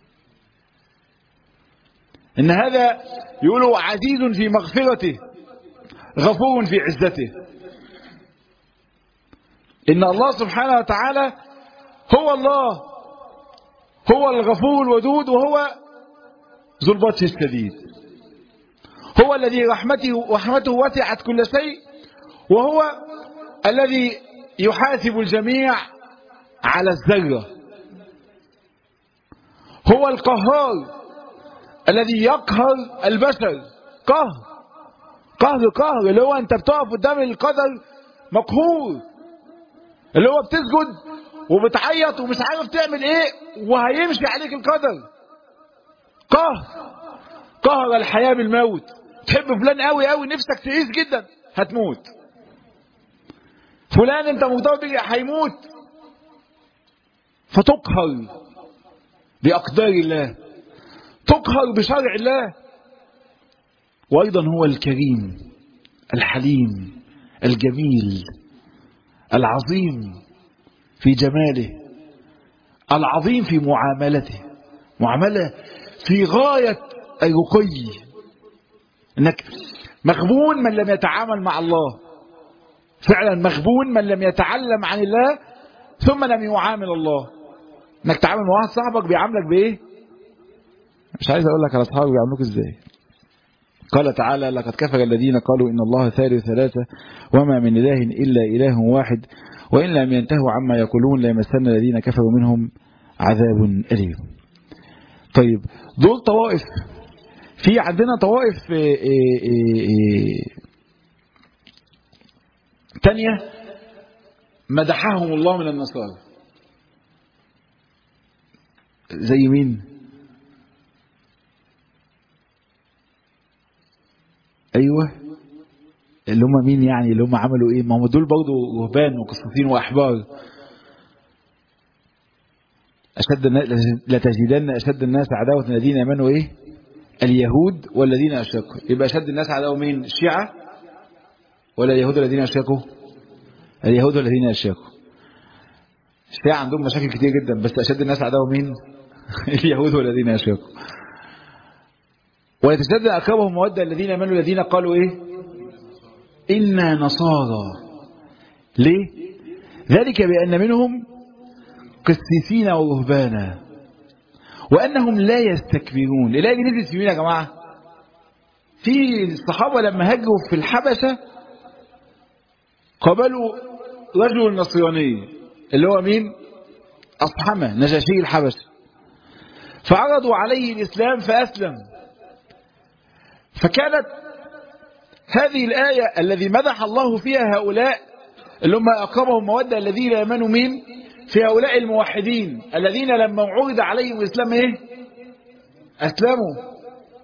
A: إن هذا يقولوا عزيز في مغفرته غفور في عزته إن الله سبحانه وتعالى هو الله هو الغفور الودود وهو ذو البطش الشديد هو الذي رحمته رحمته وسعت كل شيء وهو الذي يحاسب الجميع على الذرة هو القهار الذي يقهر البشر قهر قهر قهر اللي هو انت بتقف قدام القدر مقهور اللي هو بتسجد وبتعيط ومش عارف تعمل ايه وهيمشي عليك القدر قهر قهر الحياة بالموت تحب فلان قوي قوي نفسك تعيش جدا هتموت فلان انت مرتبط بيه هيموت فتقهر بأقدار الله تقهر بشرع الله وأيضا هو الكريم الحليم الجميل العظيم في جماله العظيم في معاملته معاملة في غاية الرقي انك مغبون من لم يتعامل مع الله فعلا مغبون من لم يتعلم عن الله ثم لم يعامل الله انك تعامل مع واحد صاحبك بيعاملك بايه مش عايز اقول لك على اصحابك بيعاملوك ازاي قال تعالى لقد كفر الذين قالوا إن الله ثالث ثلاثة وما من إله إلا إله واحد وإن لم ينتهوا عما يقولون ليمسن الذين كفروا منهم عذاب أليم طيب دول طوائف في عندنا طوائف إيه إيه إيه تانية مدحهم الله من النصارى زي مين ايوه اللي هم مين يعني اللي هم عملوا ايه ما هم دول برضه رهبان وقسطين واحبار اشد لتجدن اشد الناس عداوه الذين امنوا ايه اليهود والذين اشركوا يبقى اشد الناس عداوه مين الشيعه ولا اليهود الذين اشركوا اليهود والذين اشركوا الشيعه عندهم مشاكل كتير جدا بس اشد الناس عداوه مين اليهود والذين اشركوا ويتشدد أقربهم مودة الذين امنوا الذين قالوا إيه إنا نصارى ليه ذلك بأن منهم قسيسين ورهبانا وأنهم لا يستكبرون الآية دي نزلت في مين يا جماعة في الصحابة لما هجروا في الحبشة قبلوا رجل نصراني اللي هو مين أصحمة نجاشي الحبشة فعرضوا عليه الإسلام فأسلم فكانت هذه الآية الذي مدح الله فيها هؤلاء اللي هم أقربهم مودة الذين يمنوا مين في هؤلاء الموحدين الذين لما عرض عليهم الإسلام إيه أسلموا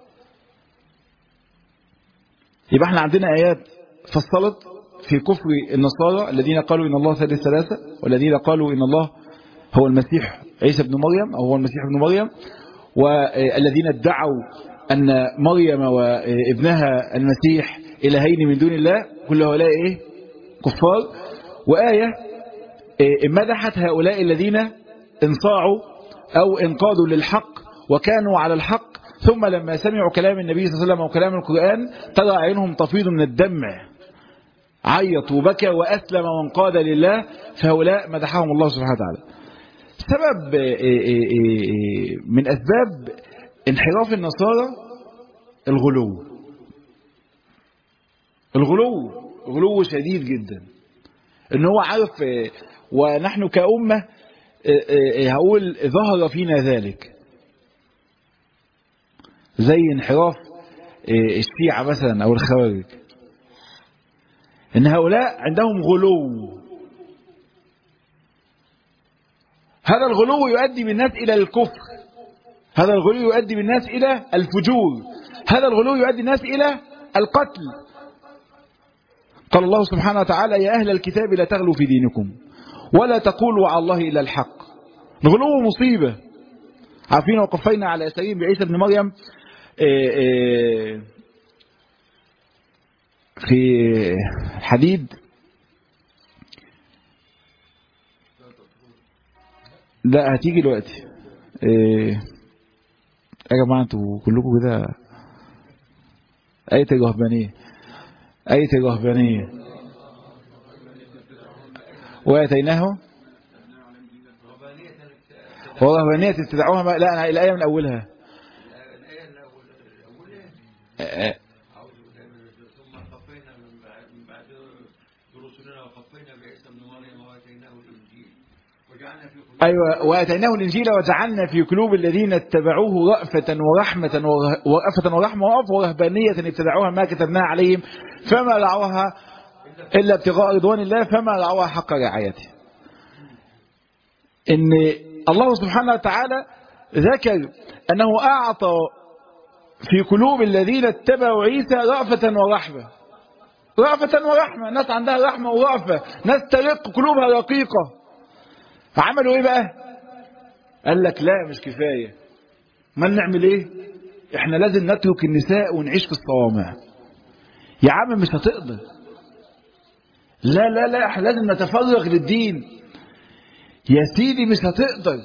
A: يبقى احنا عندنا آيات فصلت في كفر النصارى الذين قالوا إن الله ثالث ثلاثة والذين قالوا إن الله هو المسيح عيسى بن مريم أو هو المسيح ابن مريم والذين ادعوا أن مريم وابنها المسيح إلهين من دون الله كل هؤلاء إيه؟ كفار وآية إيه مدحت هؤلاء الذين انصاعوا أو انقادوا للحق وكانوا على الحق ثم لما سمعوا كلام النبي صلى الله عليه وسلم وكلام القرآن ترى عينهم تفيض من الدمع عيط وبكى وأسلم وانقاد لله فهؤلاء مدحهم الله سبحانه وتعالى سبب من أسباب انحراف النصارى الغلو الغلو غلو شديد جدا ان هو عارف ونحن كأمة هقول ظهر فينا ذلك زي انحراف الشيعة مثلا او الخوارج ان هؤلاء عندهم غلو هذا الغلو يؤدي بالناس الى الكفر هذا الغلو يؤدي بالناس إلى الفجور هذا الغلو يؤدي الناس إلى القتل قال الله سبحانه وتعالى يا أهل الكتاب لا تغلوا في دينكم ولا تقولوا على الله إلا الحق الغلو مصيبة عارفين وقفينا على أسرين بعيسى بن مريم في حديد لا هتيجي دلوقتي يا جماعة انتوا كلكم كده آية الرهبانية آية الرهبانية وآتيناه ورهبانية تتبعوها لا أنا الآية من أولها
B: ثم خفينا من بعد رسلنا وخفينا بعيسى ابن مريم واتيناه الانجيل وجعلنا
A: أيوة وآتيناه الإنجيل وجعلنا في قلوب الذين اتبعوه رأفة ورحمة ورأفة ورحمة ورهبانية ابتدعوها ما كتبناها عليهم فما رعوها إلا ابتغاء رضوان الله فما رعوها حق رعايته إن الله سبحانه وتعالى ذكر أنه أعطى في قلوب الذين اتبعوا عيسى رأفة ورحمة رأفة ورحمة ناس عندها رحمة ورأفة ناس ترق قلوبها رقيقة عملوا ايه بقى قال لك لا مش كفاية ما نعمل ايه احنا لازم نترك النساء ونعيش في الصوامع يا عم مش هتقدر لا لا لا احنا لازم نتفرغ للدين يا سيدي مش هتقدر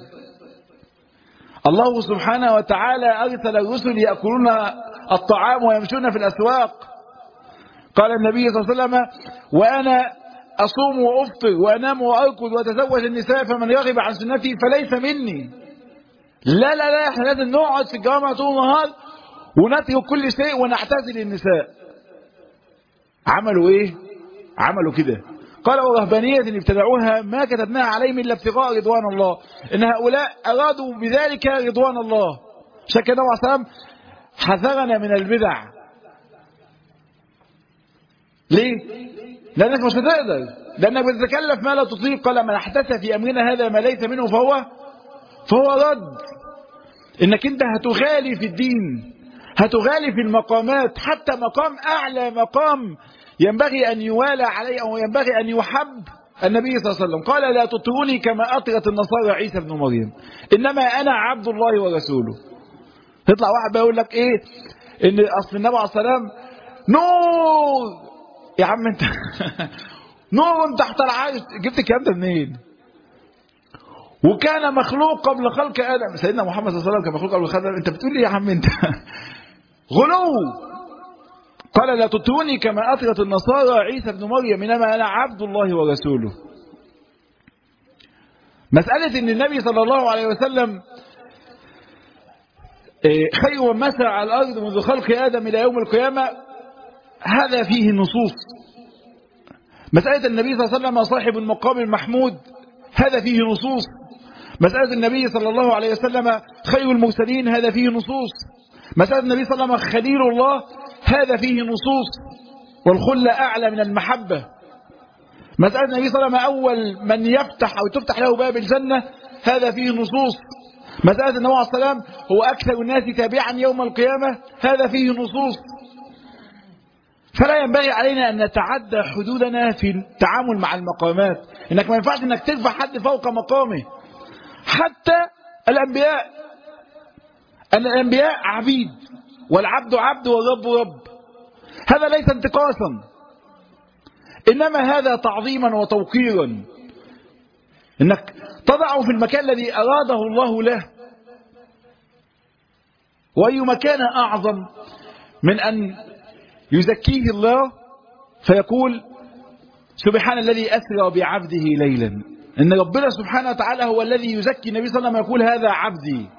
A: الله سبحانه وتعالى أرسل الرسل يأكلون الطعام ويمشون في الأسواق قال النبي صلى الله عليه وسلم وأنا أصوم وأفطر وأنام وأركض وأتزوج النساء فمن يرغب عن سنتي فليس مني لا لا لا احنا لازم نقعد في الجامعة طول النهار ونترك كل شيء ونعتزل النساء عملوا ايه عملوا كده قال ورهبانية ابتدعوها ما كتبناها عليهم إلا ابتغاء رضوان الله إن هؤلاء أرادوا بذلك رضوان الله شك النبي عليه الصلاة حذرنا من البدع ليه؟ لأنك مش هتقدر لأنك بتتكلف ما لا تطيق قال من احدث في أمرنا هذا ما ليس منه فهو فهو رد إنك أنت هتغالي في الدين هتغالي في المقامات حتى مقام أعلى مقام ينبغي أن يوالى عليه أو ينبغي أن يحب النبي صلى الله عليه وسلم قال لا تطروني كما أطرت النصارى عيسى بن مريم إنما أنا عبد الله ورسوله يطلع واحد بيقول لك إيه إن أصل النبي عليه الصلاة والسلام نور يا عم أنت نور تحت العرش جبت الكلام ده منين؟ وكان مخلوق قبل خلق آدم سيدنا محمد صلى الله عليه وسلم كان مخلوق قبل خلق آدم أنت بتقول لي يا عم أنت غلو قال لا تطروني كما أطرت النصارى عيسى بن مريم إنما أنا عبد الله ورسوله مسألة أن النبي صلى الله عليه وسلم خير من مسع على الأرض منذ خلق آدم إلى يوم القيامة هذا فيه نصوص مسألة النبي صلى الله عليه وسلم صاحب المقام المحمود هذا فيه نصوص مسألة النبي صلى الله عليه وسلم خير المرسلين هذا فيه نصوص مسألة النبي صلى الله عليه وسلم خليل الله هذا فيه نصوص والخلة أعلى من المحبة مسألة النبي صلى الله عليه وسلم أول من يفتح أو تفتح له باب الجنة هذا فيه نصوص مسألة النبي عليه السلام هو أكثر الناس تابعا يوم القيامة هذا فيه نصوص فلا ينبغي علينا أن نتعدى حدودنا في التعامل مع المقامات إنك ما ينفعش أنك ترفع حد فوق مقامه حتى الأنبياء أن الأنبياء عبيد والعبد عبد والرب رب هذا ليس انتقاصا إنما هذا تعظيما وتوقيرا إنك تضعه في المكان الذي أراده الله له وأي مكان أعظم من أن يزكيه الله فيقول سبحان الذي أسرى بعبده ليلا إن ربنا سبحانه وتعالى هو الذي يزكي النبي صلى الله عليه وسلم يقول هذا عبدي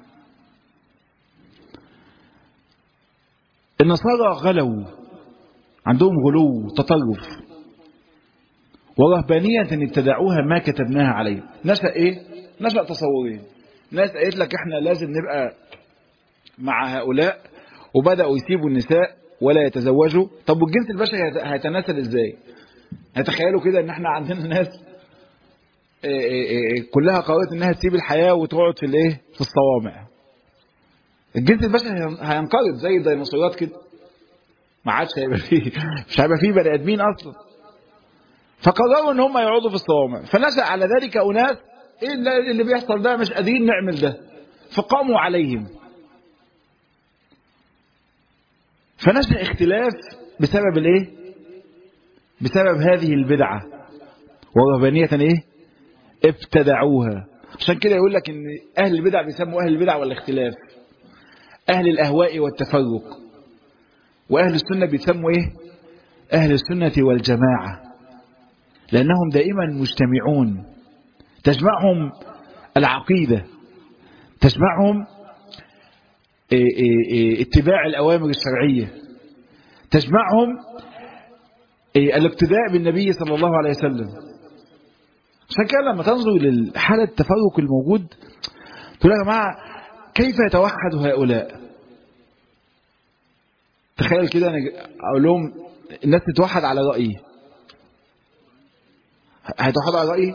A: النصارى غلوا عندهم غلو تطرف ورهبانية ابتدعوها ما كتبناها عليهم نشأ ايه نشأ تصورين ناس قالت لك احنا لازم نبقى مع هؤلاء وبدأوا يسيبوا النساء ولا يتزوجوا طب والجنس البشري هيتناسل ازاي هتخيلوا كده ان احنا عندنا ناس إيه إيه إيه كلها قررت انها تسيب الحياة وتقعد في الايه في الصوامع الجنس البشري هينقرض زي الديناصورات كده ما عادش هيبقى فيه مش هيبقى فيه بني ادمين اصلا فقرروا ان هم يقعدوا في الصوامع فنشأ على ذلك اناس ايه اللي بيحصل ده مش قادرين نعمل ده فقاموا عليهم فنشأ اختلاف بسبب الايه بسبب هذه البدعة ورهبانية ايه ابتدعوها عشان كده يقول لك ان اهل البدع بيسموا اهل البدع والاختلاف اهل الاهواء والتفرق واهل السنة بيسموا ايه اهل السنة والجماعة لانهم دائما مجتمعون تجمعهم العقيدة تجمعهم اتباع الأوامر الشرعية تجمعهم الاقتداء بالنبي صلى الله عليه وسلم عشان كده لما تنظر لحالة التفرق الموجود تقول يا جماعة كيف يتوحد هؤلاء تخيل كده انا اقول لهم الناس تتوحد على رأيي هيتوحدوا على رأيي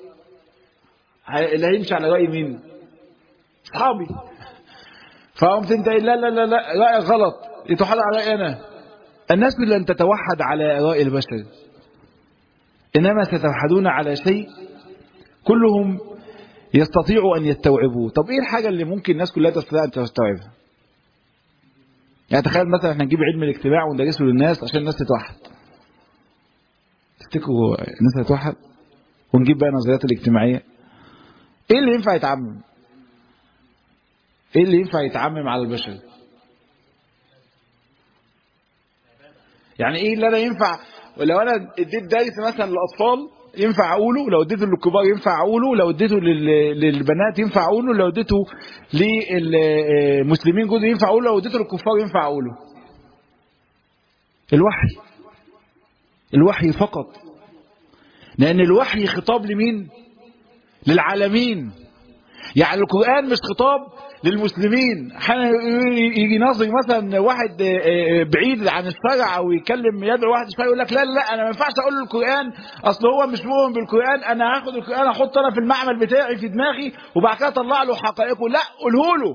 A: اللي هيمشي على رأي مين اصحابي فقمت انت لا لا لا لا رأيك غلط يتوحد على رأيي انا الناس لن تتوحد على رأي البشر إنما ستوحدون على شيء كلهم يستطيعوا أن يستوعبوه طب إيه الحاجة اللي ممكن الناس كلها تستطيع أن تستوعبها يعني تخيل مثلا احنا نجيب علم الاجتماع وندرسه للناس عشان الناس تتوحد تفتكروا الناس هتتوحد ونجيب بقى النظريات الاجتماعية ايه اللي ينفع يتعمم ايه اللي ينفع يتعمم على البشر يعني ايه اللي انا ينفع ولو انا اديت درس مثلا للاطفال ينفع اقوله لو اديته للكبار ينفع اقوله لو اديته للبنات ينفع اقوله لو اديته للمسلمين جزء ينفع اقوله لو اديته للكفار ينفع اقوله الوحي الوحي فقط لان الوحي خطاب لمين للعالمين يعني القرآن مش خطاب للمسلمين يجي ناظر مثلا واحد بعيد عن الشرع او يكلم يدعو واحد الشرع يقول لك لا لا انا ما ينفعش اقول له القرآن اصل هو مش مؤمن بالقرآن انا هاخد القرآن احطه انا في المعمل بتاعي في دماغي وبعد كده اطلع له حقائقه لا قوله له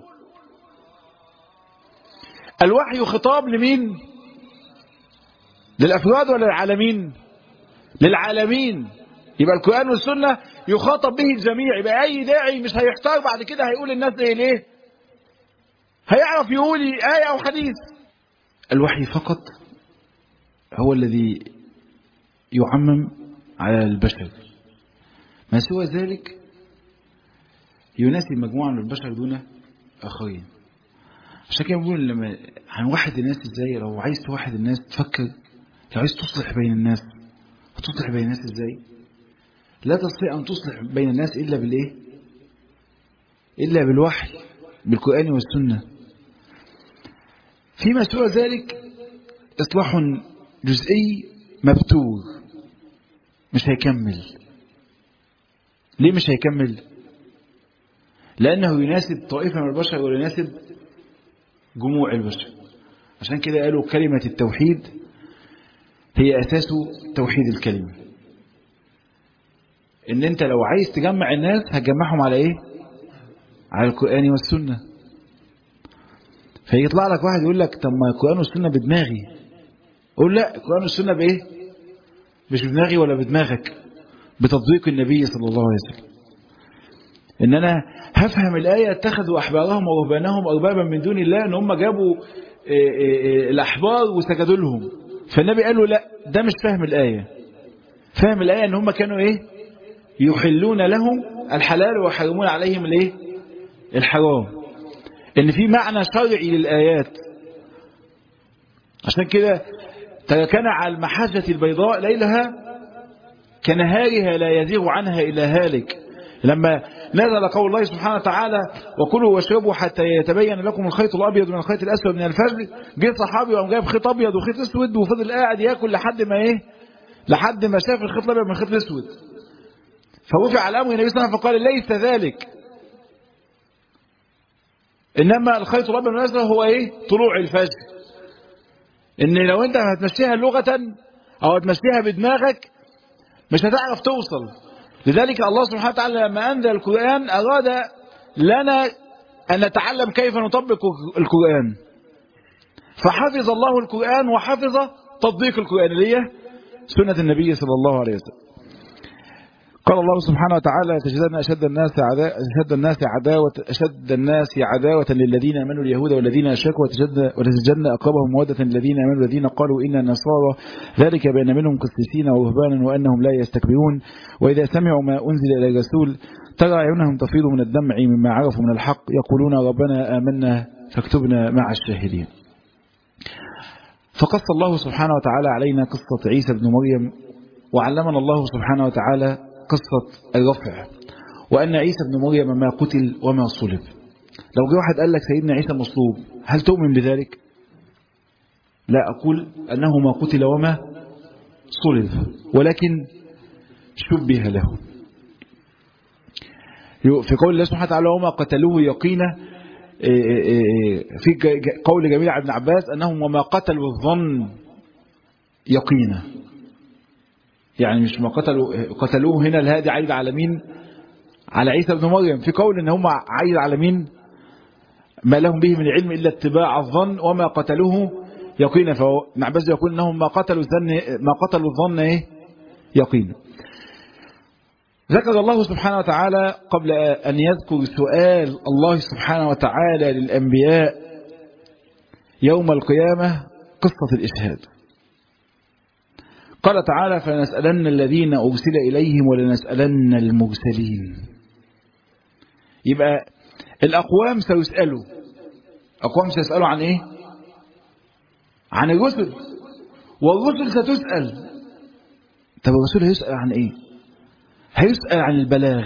A: الوحي خطاب لمين للافراد ولا للعالمين للعالمين يبقى القرآن والسنة يخاطب به الجميع يبقى أي داعي مش هيحتار بعد كده هيقول الناس إيه ليه هيعرف يقول آية أو حديث الوحي فقط هو الذي يعمم على البشر ما سوى ذلك يناسب مجموعة من البشر دون آخرين عشان كده بقول لما هنوحد الناس ازاي لو عايز توحد الناس تفكر لو عايز تصلح بين الناس هتصلح بين الناس ازاي لا تستطيع أن تصلح بين الناس إلا بالإيه إلا بالوحي بالقرآن والسنة فيما سوى ذلك إصلاح جزئي مبتور مش هيكمل ليه مش هيكمل لأنه يناسب طائفة من البشر ولا يناسب جموع البشر عشان كده قالوا كلمة التوحيد هي أساس توحيد الكلمة ان انت لو عايز تجمع الناس هتجمعهم على ايه على القرآن والسنة فيطلع لك واحد يقول لك طب ما القرآن والسنة بدماغي قول لا القرآن والسنة بايه مش بدماغي ولا بدماغك بتطبيق النبي صلى الله عليه وسلم ان انا هفهم الآية اتخذوا احبارهم ورهبانهم اربابا من دون الله ان هم جابوا إيه إيه الاحبار وسجدوا لهم فالنبي قال له لا ده مش فاهم الآية فاهم الآية ان هم كانوا ايه يحلون لهم الحلال ويحرمون عليهم الايه الحرام ان في معنى شرعي للآيات عشان كده تركنا على المحجة البيضاء ليلها كنهارها لا يزيغ عنها إلا هالك لما نزل قول الله سبحانه وتعالى وكلوا واشربوا حتى يتبين لكم الخيط الأبيض من الخيط الأسود من الفجر جه صحابي وقام جايب خيط أبيض وخيط أسود وفضل قاعد ياكل لحد ما إيه لحد ما شاف الخيط الأبيض من الخيط الأسود فوقع على أمر النبي صلى الله عليه وسلم فقال ليس ذلك إنما الخيط الأبيض من الأسود هو إيه طلوع الفجر إن لو أنت هتمشيها لغة أو هتمشيها بدماغك مش هتعرف توصل لذلك الله سبحانه وتعالى لما أنزل القرآن أراد لنا أن نتعلم كيف نطبق القرآن فحفظ الله القرآن وحفظ تطبيق القرآن اللي هي سنة النبي صلى الله عليه وسلم قال الله سبحانه وتعالى تجدن أشد الناس عداوة أشد الناس عداوة أشد الناس عداوة للذين آمنوا اليهود والذين أشركوا وتجدن وتجدن أقربهم مودة للذين آمنوا الذين قالوا إنا نصارى ذلك بأن منهم قسيسين ورهبانا وأنهم لا يستكبرون وإذا سمعوا ما أنزل إلى الرسول ترى عيونهم تفيض من الدمع مما عرفوا من الحق يقولون ربنا آمنا فاكتبنا مع الشاهدين فقص الله سبحانه وتعالى علينا قصة عيسى بن مريم وعلمنا الله سبحانه وتعالى قصة الرفع وأن عيسى بن مريم ما قتل وما صلب لو جه واحد قال لك سيدنا عيسى مصلوب هل تؤمن بذلك لا أقول أنه ما قتل وما صلب ولكن شبه له في قول الله سبحانه وتعالى وما قتلوه يقينا في قول جميل عن ابن عباس أنهم وما قتلوا الظن يقينا يعني مش ما قتلوا قتلوه هنا الهادي عايد على مين على عيسى بن مريم في قول ان هم عايد على مين ما لهم به من علم إلا اتباع الظن وما قتلوه يقينا فهو ابن عباس يقول انهم ما قتلوا الظن ما قتلوا الظن ايه يقينا ذكر الله سبحانه وتعالى قبل أن يذكر سؤال الله سبحانه وتعالى للأنبياء يوم القيامة قصة الإشهاد قال تعالى فلنسألن الذين أرسل إليهم ولنسألن المرسلين يبقى الأقوام سيسألوا أقوام سيسألوا عن إيه عن الرسل والرسل ستسأل طب الرسول هيسأل عن إيه هيسأل عن البلاغ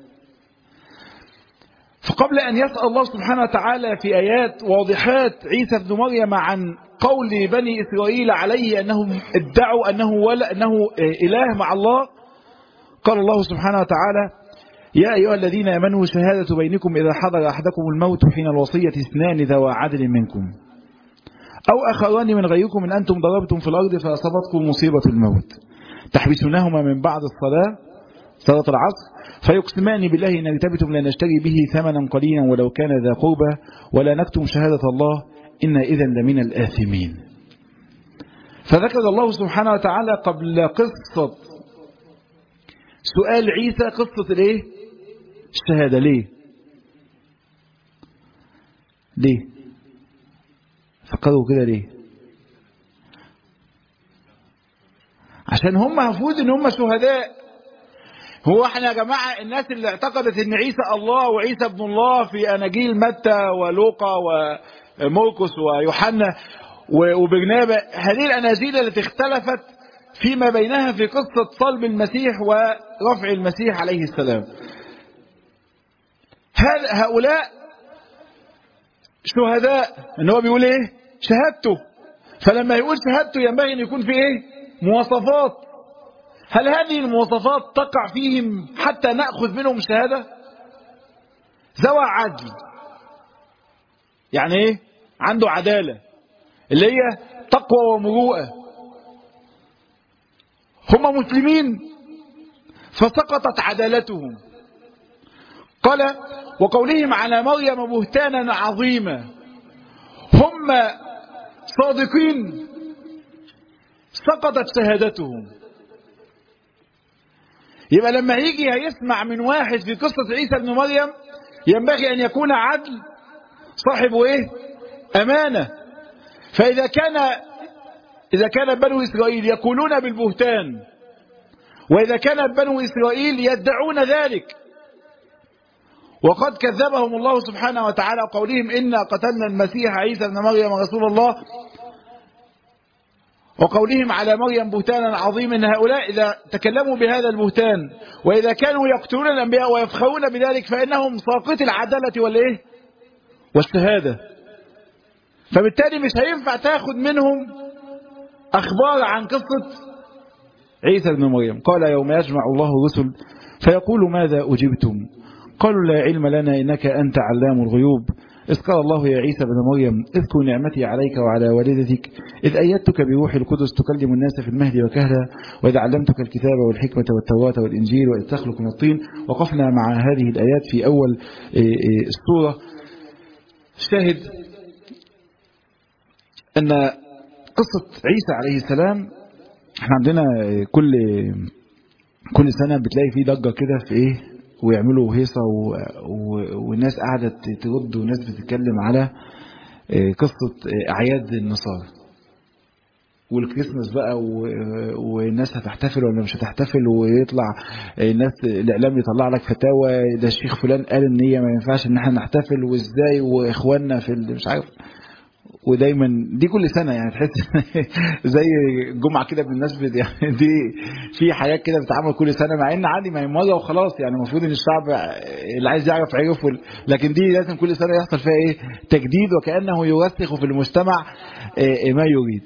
A: فقبل أن يسأل الله سبحانه وتعالى في آيات واضحات عيسى بن مريم عن قول بني إسرائيل عليه أنهم ادعوا أنه, ولا أنه إله مع الله قال الله سبحانه وتعالى يا أيها الذين آمنوا شهادة بينكم إذا حضر أحدكم الموت حين الوصية اثنان ذوى عدل منكم أو أخران من غيركم إن أنتم ضربتم في الأرض فأصابتكم مصيبة الموت تحبسونهما من بعد الصلاة صلاة العصر فيقسمان بالله إن ارتبتم لنشتري به ثمنا قليلا ولو كان ذا قربى ولا نكتم شهادة الله إن إذا لمن الآثمين فذكر الله سبحانه وتعالى قبل قصة سؤال عيسى قصة الايه الشهادة ليه ليه فكروا كده ليه عشان هم المفروض ان هم شهداء هو احنا يا جماعة الناس اللي اعتقدت ان عيسى الله وعيسى ابن الله في اناجيل متى ولوقا ومرقس ويوحنا وبرنابا هذه الاناجيل التي اختلفت فيما بينها في قصة صلب المسيح ورفع المسيح عليه السلام هؤلاء شهداء ان هو بيقول ايه شهادته فلما يقول شهادته ينبغي ان يكون في ايه مواصفات هل هذه المواصفات تقع فيهم حتى نأخذ منهم شهادة ذوى عدل يعني ايه عنده عدالة اللي هي تقوى ومروءة هم مسلمين فسقطت عدالتهم قال وقولهم على مريم بهتانا عظيما هم صادقين سقطت شهادتهم يبقى لما يجي هيسمع من واحد في قصة عيسى بن مريم ينبغي أن يكون عدل صاحبه إيه أمانة فإذا كان إذا كان بنو إسرائيل يقولون بالبهتان وإذا كان بنو إسرائيل يدعون ذلك وقد كذبهم الله سبحانه وتعالى قولهم إنا قتلنا المسيح عيسى بن مريم رسول الله وقولهم على مريم بهتانا عظيما إن هؤلاء إذا تكلموا بهذا البهتان وإذا كانوا يقتلون الأنبياء ويفخرون بذلك فإنهم ساقط العدالة والإيه والشهادة فبالتالي مش هينفع تاخد منهم أخبار عن قصة عيسى بن مريم قال يوم يجمع الله الرسل فيقول ماذا أجبتم قالوا لا علم لنا إنك أنت علام الغيوب إذ قال الله يا عيسى بن مريم اذكر نعمتي عليك وعلى والدتك إذ أيدتك بروح القدس تكلم الناس في المهد وكهلا وإذ علمتك الكتاب والحكمة والتوراة والإنجيل وإذ تخلق من الطين وقفنا مع هذه الآيات في أول السورة شاهد أن قصة عيسى عليه السلام احنا عندنا كل كل سنة بتلاقي فيه ضجة كده في ايه ويعملوا هيصة و... و... والناس قاعدة ترد وناس بتتكلم على قصة أعياد النصارى والكريسماس بقى و... والناس هتحتفل ولا مش هتحتفل ويطلع الناس الإعلام يطلع لك فتاوى ده الشيخ فلان قال إن هي ما ينفعش إن احنا نحتفل وإزاي وإخواننا في مش عارف ودايما دي كل سنه يعني تحس زي جمعه كده بالناس يعني دي في حاجات كده بتتعمل كل سنه مع ان عادي ما هي مره وخلاص يعني المفروض ان الشعب اللي عايز يعرف عرف لكن دي لازم كل سنه يحصل فيها ايه تجديد وكانه يرسخ في المجتمع ما يريد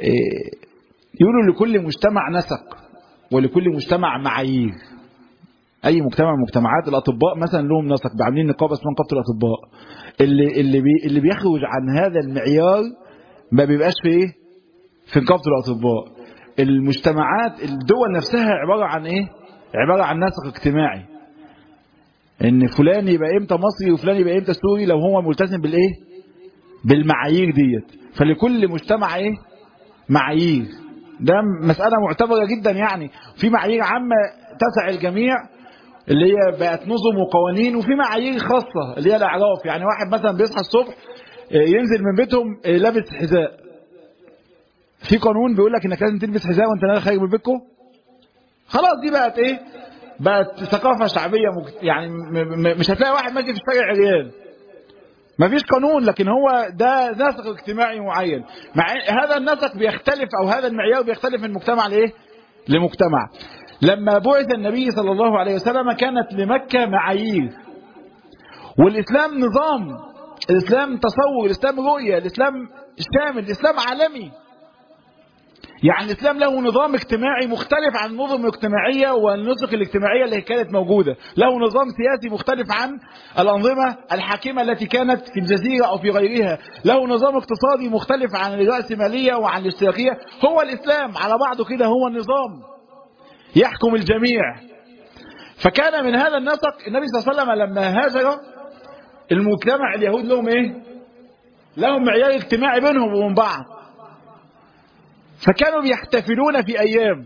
A: يقولوا لكل مجتمع نسق ولكل مجتمع معايير اي مجتمع من المجتمعات الاطباء مثلا لهم نسق عاملين نقابه اسمها نقابه الاطباء اللي اللي بي اللي بيخرج عن هذا المعيار ما بيبقاش في ايه في نقابه الاطباء المجتمعات الدول نفسها عباره عن ايه عباره عن نسق اجتماعي ان فلان يبقى امتى مصري وفلان يبقى امتى سوري لو هو ملتزم بالايه بالمعايير ديت فلكل مجتمع ايه معايير ده مسألة معتبرة جدا يعني في معايير عامة تسع الجميع اللي هي بقت نظم وقوانين وفي معايير خاصة اللي هي الأعراف يعني واحد مثلا بيصحى الصبح ينزل من بيتهم لابس حذاء في قانون بيقول لك انك لازم تلبس حذاء وانت نازل خارج من بيتكم خلاص دي بقت ايه بقت ثقافة شعبية يعني مش هتلاقي واحد ماشي في الشارع عريان ما فيش قانون لكن هو ده نسق اجتماعي معين مع هذا النسق بيختلف او هذا المعيار بيختلف من مجتمع لايه لمجتمع لما بعث النبي صلى الله عليه وسلم كانت لمكة معايير والإسلام نظام الإسلام تصور الإسلام رؤية الإسلام شامل الإسلام عالمي يعني الإسلام له نظام اجتماعي مختلف عن النظم الاجتماعية والنسق الاجتماعية اللي كانت موجودة له نظام سياسي مختلف عن الأنظمة الحاكمة التي كانت في الجزيرة أو في غيرها له نظام اقتصادي مختلف عن الرأسمالية وعن الاشتراكية هو الإسلام على بعضه كده هو النظام يحكم الجميع فكان من هذا النسق النبي صلى الله عليه وسلم لما هاجر المجتمع اليهود لهم ايه لهم معيار اجتماعي بينهم وبين بعض فكانوا بيحتفلون في ايام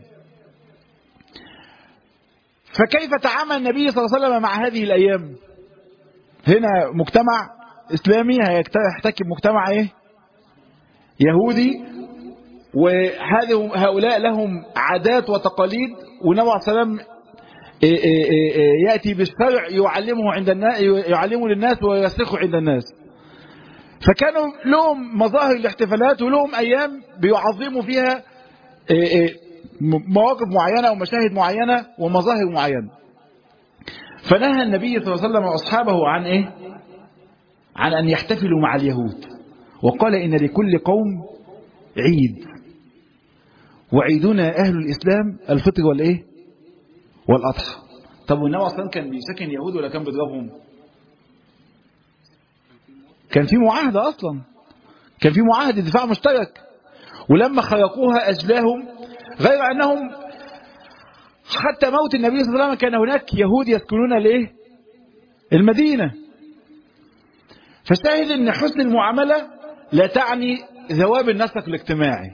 A: فكيف تعامل النبي صلى الله عليه وسلم مع هذه الايام هنا مجتمع اسلامي هيحتك بمجتمع ايه يهودي وهذه هؤلاء لهم عادات وتقاليد والنبي عليه السلام يأتي بالشرع يعلمه عند الناس يعلمه للناس ويرسخه عند الناس فكانوا لهم مظاهر الاحتفالات ولهم أيام بيعظموا فيها مواقف معينة ومشاهد معينة ومظاهر معينة فنهى النبي صلى الله عليه وسلم وأصحابه عن إيه عن أن يحتفلوا مع اليهود وقال إن لكل قوم عيد وعيدنا أهل الإسلام الفطر والإيه والأضحى طب والنبي أصلا كان بيسكن يهود ولا كان بيضربهم كان في معاهدة أصلا كان في معاهدة دفاع مشترك ولما خلقوها أجلاهم غير أنهم حتى موت النبي صلى الله عليه وسلم كان هناك يهود يسكنون الايه المدينة فالشاهد ان حسن المعاملة لا تعني ذواب النسق الاجتماعي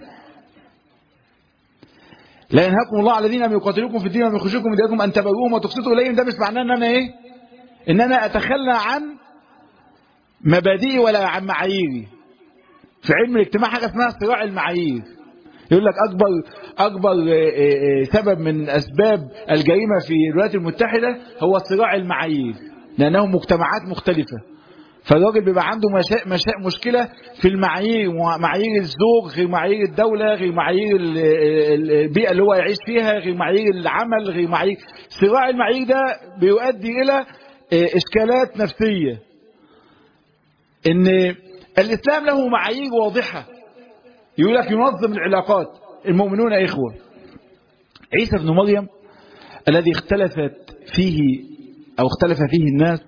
A: لا ينهاكم الله على الذين لم يقاتلوكم في الدين ومن يخرجوكم من دياركم ان تبروهم وتقسطوا اليهم ده مش معناه ان انا ايه ان انا اتخلى عن مبادئي ولا عن معاييري في علم الاجتماع حاجه اسمها صراع المعايير يقول لك اكبر اكبر سبب من اسباب الجريمه في الولايات المتحده هو صراع المعايير لانهم مجتمعات مختلفه فالراجل بيبقى عنده مشا... مشا... مشكلة في المعايير معايير الزوج غير معايير الدولة غير معايير البيئة اللي هو يعيش فيها غير معايير العمل غير معايير صراع المعايير ده بيؤدي إلى إشكالات نفسية إن الإسلام له معايير واضحة يقول لك ينظم العلاقات المؤمنون إخوة عيسى بن مريم الذي اختلفت فيه أو اختلف فيه الناس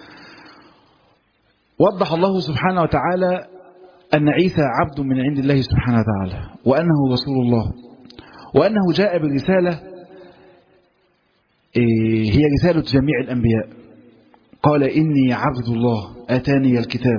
A: وضح الله سبحانه وتعالى أن عيسى عبد من عند الله سبحانه وتعالى وأنه رسول الله وأنه جاء بالرسالة هي رسالة جميع الأنبياء قال إني عبد الله أتاني الكتاب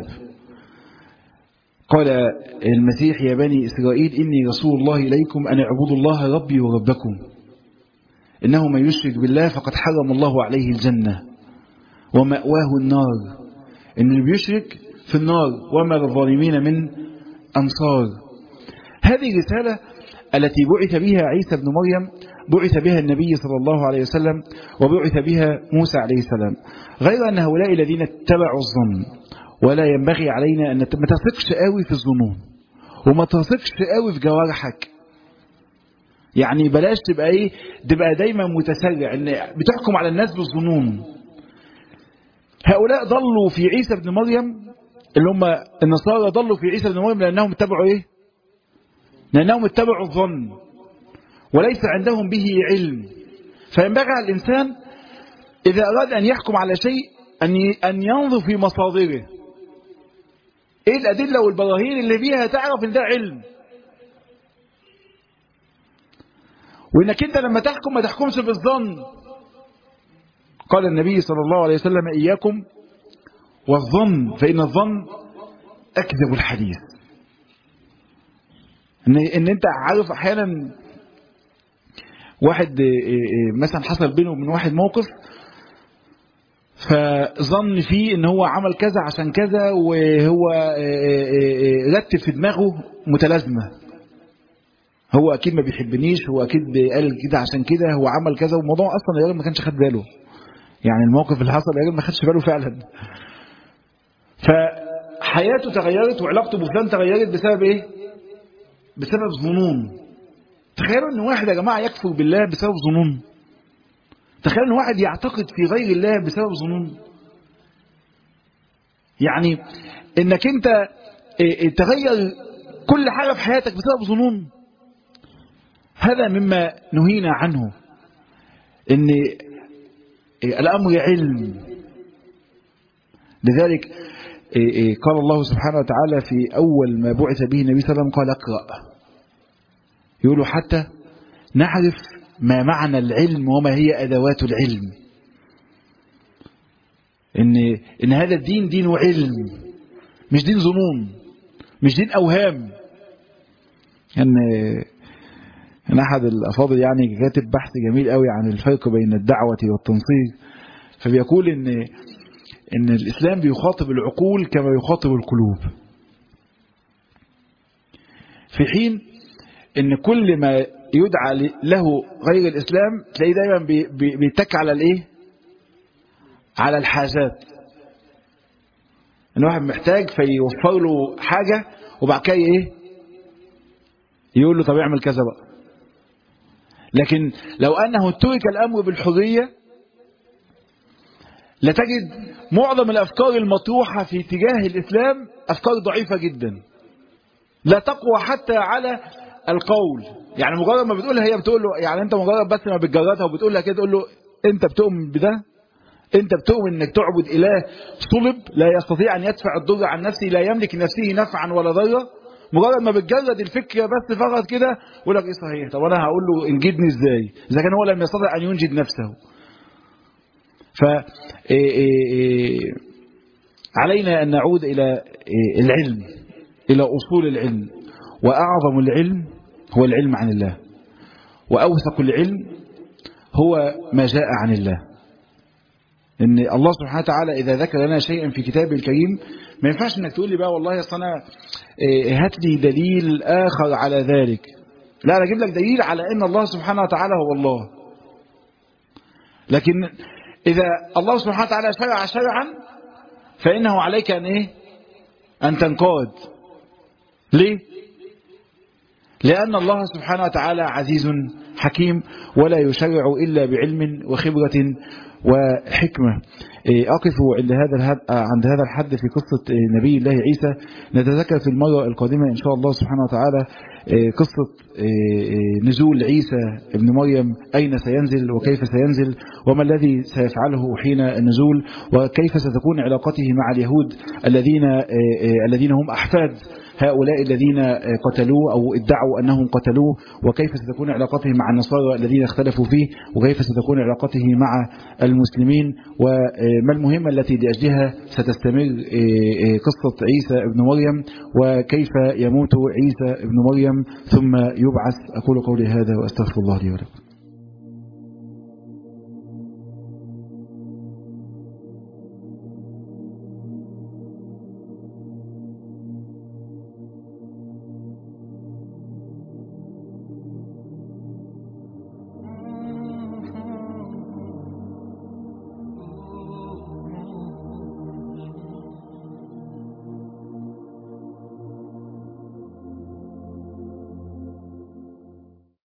A: قال المسيح يا بني إسرائيل إني رسول الله إليكم أن اعبدوا الله ربي وربكم إنه من يشرك بالله فقد حرم الله عليه الجنة ومأواه النار إن اللي بيشرك في النار وما للظالمين من أنصار هذه الرسالة التي بعث بها عيسى بن مريم بعث بها النبي صلى الله عليه وسلم وبعث بها موسى عليه السلام غير أن هؤلاء الذين اتبعوا الظن ولا ينبغي علينا أن ما تثقش قوي في الظنون وما تثقش قوي في جوارحك يعني بلاش تبقى ايه تبقى دايما متسرع ان بتحكم على الناس بالظنون هؤلاء ضلوا في عيسى بن مريم اللي هم النصارى ضلوا في عيسى بن مريم لأنهم اتبعوا ايه لأنهم اتبعوا الظن وليس عندهم به علم فينبغي على الإنسان إذا أراد أن يحكم على شيء أن أن ينظر في مصادره إيه الأدلة والبراهين اللي فيها تعرف إن ده علم وإنك أنت لما تحكم ما تحكمش بالظن قال النبي صلى الله عليه وسلم إياكم والظن فإن الظن أكذب الحديث إن, إن أنت عارف أحيانا واحد مثلا حصل بينه وبين واحد موقف فظن فيه ان هو عمل كذا عشان كذا وهو رتب في دماغه متلازمه هو اكيد ما بيحبنيش هو اكيد قال كده عشان كده هو عمل كذا والموضوع اصلا الراجل ما كانش خد باله يعني الموقف اللي حصل الراجل ما خدش باله فعلا فحياته تغيرت وعلاقته بفلان تغيرت بسبب ايه بسبب ظنون تخيلوا ان واحد يا جماعه يكفر بالله بسبب ظنون تخيلوا ان واحد يعتقد في غير الله بسبب ظنون يعني انك انت تغير كل حاجه في حياتك بسبب ظنون هذا مما نهينا عنه ان الامر علم لذلك قال الله سبحانه وتعالى في اول ما بعث به النبي صلى الله عليه وسلم قال اقرا يقولوا حتى نعرف ما معنى العلم وما هي أدوات العلم إن, إن هذا الدين دين علم مش دين ظنون مش دين أوهام أن أن أحد الأفاضل يعني كاتب بحث جميل قوي عن الفرق بين الدعوة والتنصير فبيقول إن إن الإسلام بيخاطب العقول كما يخاطب القلوب في حين ان كل ما يدعى له غير الاسلام تلاقيه دايما بيتك على الايه على الحاجات ان واحد محتاج فيوفر له حاجة وبعد كده ايه يقول له طب اعمل كذا بقى لكن لو انه ترك الامر بالحرية لتجد معظم الافكار المطروحة في اتجاه الاسلام افكار ضعيفة جدا لا تقوى حتى على القول يعني مجرد ما بتقولها هي بتقول له يعني انت مجرد بس ما بتجردها وبتقول لها كده تقول له انت بتؤمن بده انت بتؤمن انك تعبد اله صلب لا يستطيع ان يدفع الضر عن نفسه لا يملك نفسه نفعا ولا ضرا مجرد ما بتجرد الفكره بس فقط كده يقول لك ايه صحيح طب انا هقول له انجدني ازاي اذا كان هو لم يستطع ان ينجد نفسه ف علينا ان نعود الى العلم الى اصول العلم واعظم العلم هو العلم عن الله وأوثق العلم هو ما جاء عن الله إن الله سبحانه وتعالى إذا ذكر لنا شيئا في كتابه الكريم ما ينفعش إنك تقول لي بقى والله أصل أنا هات لي دليل آخر على ذلك لا أنا أجيب لك دليل على إن الله سبحانه وتعالى هو الله لكن إذا الله سبحانه وتعالى شرع شرعا فإنه عليك أن إيه أن تنقاد ليه لأن الله سبحانه وتعالى عزيز حكيم ولا يشرع إلا بعلم وخبرة وحكمة أقف عند هذا الحد عند هذا الحد في قصة نبي الله عيسى نتذكر في المرة القادمة إن شاء الله سبحانه وتعالى قصة نزول عيسى ابن مريم أين سينزل وكيف سينزل وما الذي سيفعله حين النزول وكيف ستكون علاقته مع اليهود الذين الذين هم أحفاد هؤلاء الذين قتلوه أو ادعوا أنهم قتلوه وكيف ستكون علاقته مع النصارى الذين اختلفوا فيه وكيف ستكون علاقته مع المسلمين وما المهمة التي لأجلها ستستمر قصة عيسى ابن مريم وكيف يموت عيسى ابن مريم ثم يبعث أقول قولي هذا وأستغفر الله لي ولكم